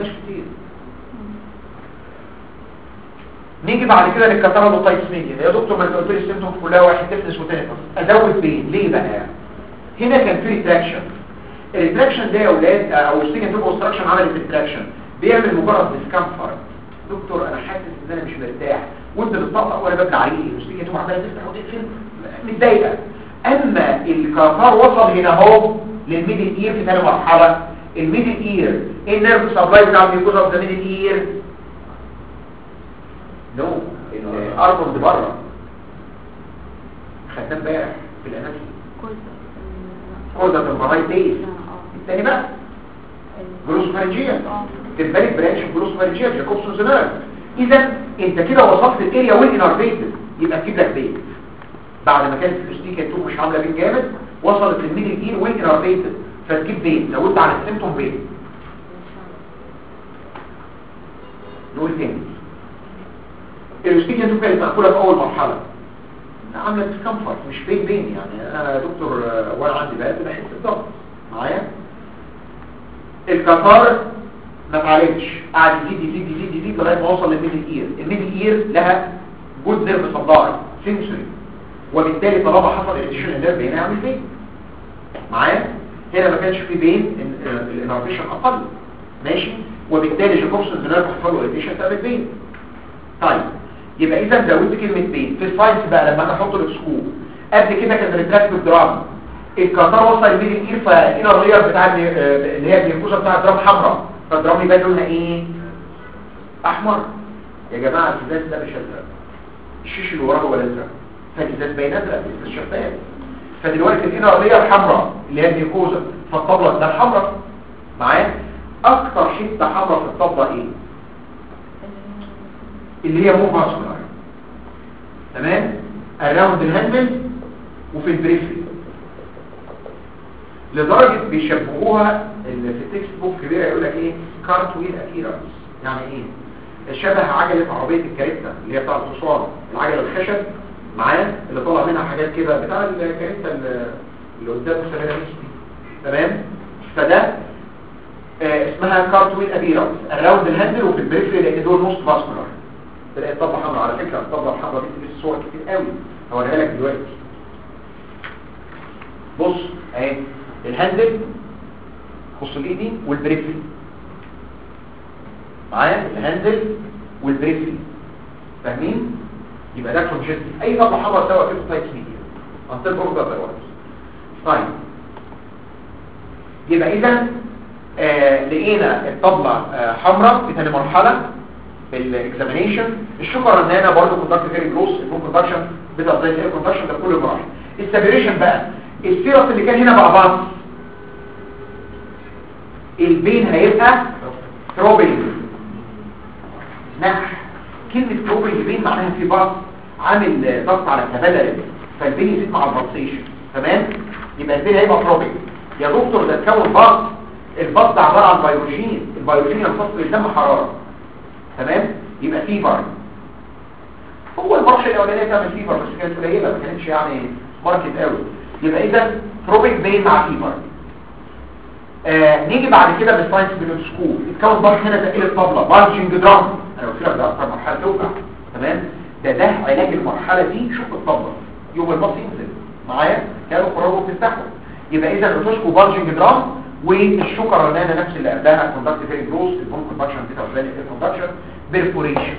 خدناش كتير نيجي بعد كده للكاتالوجايتس ميديا يا دكتور ما انت قلت لي السيمتومز كلها واحد تفنس وتنفس ازود بين ليه بقى هنا كان في ريتراكشن الريتراكشن ده يا اولاد او ستيجن توب اوبستراكشن عملت ريتراكشن بيعمل مجرد ديسكمفورت دكتور انا حاسس ان انا مش مرتاح وانت بتطقطق وانا ببلع عليه وستيجن توب عماله تفتح وتقفل متضايقه اما الكافار وصل هنا اهو للميدل اير في ثاني مرحله الميدل اير ايه النيرف سبلاي بتاع الميكوزا اوف ذا ميدل اير نو الاربون بره خدناه امبارح في الاناتومي كوزا البراي تيس الثاني بقى جلوسوفارنجيا تبالك برانش جلوسوفارنجيا جاكوبسون زنار اذا انت كده وصلت الاريا والانرفيتد يبقى تجيب لك بين بعد ما كانت الفلوستيكا توب مش عامله بين جامد وصلت للميدل اير والانرفيتد فتجيب بين زودت على السيمتوم بين نقول تاني الفلوستيكا توب كانت مقفوله في اول مرحله عامله ديسكمفورت مش بين بين يعني انا يا دكتور آه، وانا عندي بقى بحس بالضغط معايا الكفار ما اتعالجش قعد يزيد يزيد يزيد يزيد لغايه ما وصل للميدل اير الميدل اير لها جود نيرف سبلاي سنسوري وبالتالي طالما حصل اديشن النيرف هنا يعمل بين معايا هنا ما كانش في بين الانرفيشن اقل ماشي وبالتالي جاكوبسون نيرف حصل له اديشن تعمل بين طيب يبقى اذا زودت كلمه بين في الساينس بقى لما انا احط السكوب قبل كده كان ريتراكتيف درام الكتار وصل الميدل اير فالانر لير بتاع ال- آه، اللي هي الجلوكوزا بتاع الدرام حمراء فالدرام يبقى لونها ايه احمر يا جماعه الازاز ده مش ازرق الشيش اللي وراه هو الازرق فالازاز باين ازرق بس مش شفاف فدلوقتي الانر لير حمراء اللي هي الجلوكوزا فالطبله ده الحمراء معايا اكتر حته حمراء في الطبله ايه اللي هي مو ماسكولار تمام الراوند الهاندل وفي البريفري لدرجة بيشبهوها اللي في التكست بوك كبيرة يقول لك ايه كارتويل اكيرانس يعني ايه شبه عجلة عربية الكاريتا اللي هي بتاع الحصان العجلة الخشب معاه اللي طلع منها حاجات كده بتاع الكاريتا اللي اللي قدام السيراميكس دي تمام فده آه اسمها كارتويل ابيرانس الراوند الهاندل وفي البريفري لان دول نص فاسكولار تلاقي الطبلة حمراء على فكرة الطبلة الحمراء دي في الصور كتير قوي هوريها لك دلوقتي بص اهي الهاندل خص الايدي والبريفري معايا الهاندل والبريفري فاهمين يبقى ده كونجستيف اي طبلة حمراء سواء كده تايبس ميديا انتل بروك ده طيب يبقى اذا آه لقينا الطبلة آه حمراء في ثاني مرحلة في الاكزامينيشن الشكر ان انا برضه كونتاكت فيري جروس البون كونتاكشن بتاع زي الاير كونتاكشن ده كل المراحل السابريشن بقى السيرس اللي كان هنا مع بعض البين هيبقى ثروبنج نح كلمة ثروبنج بين معناها في بعض عامل ضغط على الكبالة فالبين يزيد مع البلسيشن تمام يبقى البين هيبقى ثروبنج يا دكتور ده تكون بط البط ده عبارة عن بيروجين البيروجين ينفصل الدم حرارة تمام يبقى فيبر هو المرحله الاولانيه تعمل فيبر بس كانت قليله ما كانتش يعني ماركت قوي يبقى اذا تروبيك بين مع فيبر آه نيجي بعد كده بالساينس بالسكوب يتكون برضه هنا تقيل الطبله بارجنج درام انا قلت لك ده اكتر مرحله توجع تمام ده ده علاج المرحله دي شوف الطبله يوم الباص ينزل معايا كانوا قرروا تفتحوا يبقى اذا الاوتوسكو بارجنج درام والشكر الرنانه نفس اللي قبلها كوندكت فيري جروس البون كوندكشن بتاع فلان كوندكشن بيرفوريشن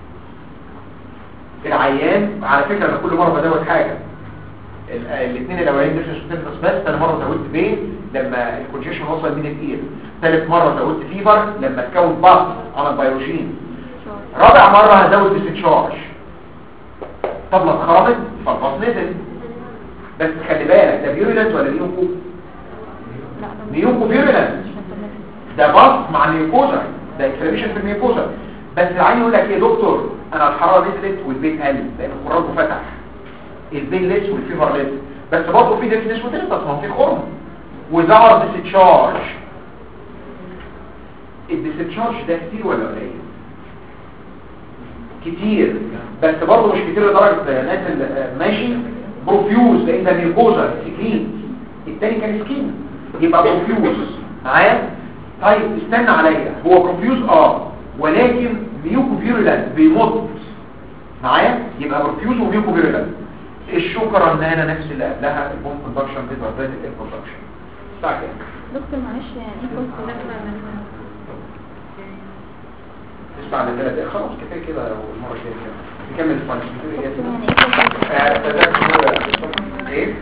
العيان على فكره انا كل مره بزود حاجه الاثنين الاولانيين دول سوتنفس بس ثاني مره زودت بين لما الكونجيشن وصل من الاير ثالث مره زودت فيبر لما تكون ضغط على البيروشين رابع مره هزود ديستشارج طب لو اتخرمت فالباص نزل بس خلي بالك ده بيوريلنت ولا بيوكو لا ده بيوكو بيوريلنت ده باص مع النيوكوزا ده اكسلريشن في النيوكوزا بس العين يقول لك ايه يا دكتور انا الحراره نزلت والبيت قل لان الخراج فتح البين ليس والفيفر ليس بس برضه في ديفنس وتنفس ما هو في خرم وظهر ديستشارج الديستشارج ده كتير ولا قليل كتير بس برضه مش كتير لدرجه الناس اللي ماشي بروفيوز لان ده ميوكوزا سكين التاني كان سكين يبقى بروفيوز معايا طيب استنى عليا هو بروفيوز اه ولكن ميوكوفيرولانت بيمط معايا يبقى بروفيوز وميوكوفيرولانت الشوكة رنانة نفس اللي قبلها البوم كوندكشن بتبقى الكوندكشن بتاع كده دكتور معلش يعني ايه كنت تسمع على ثلاثة خلاص كفاية كده المرة الجاية كده نكمل الفانكشن يعني ايه كنت ايه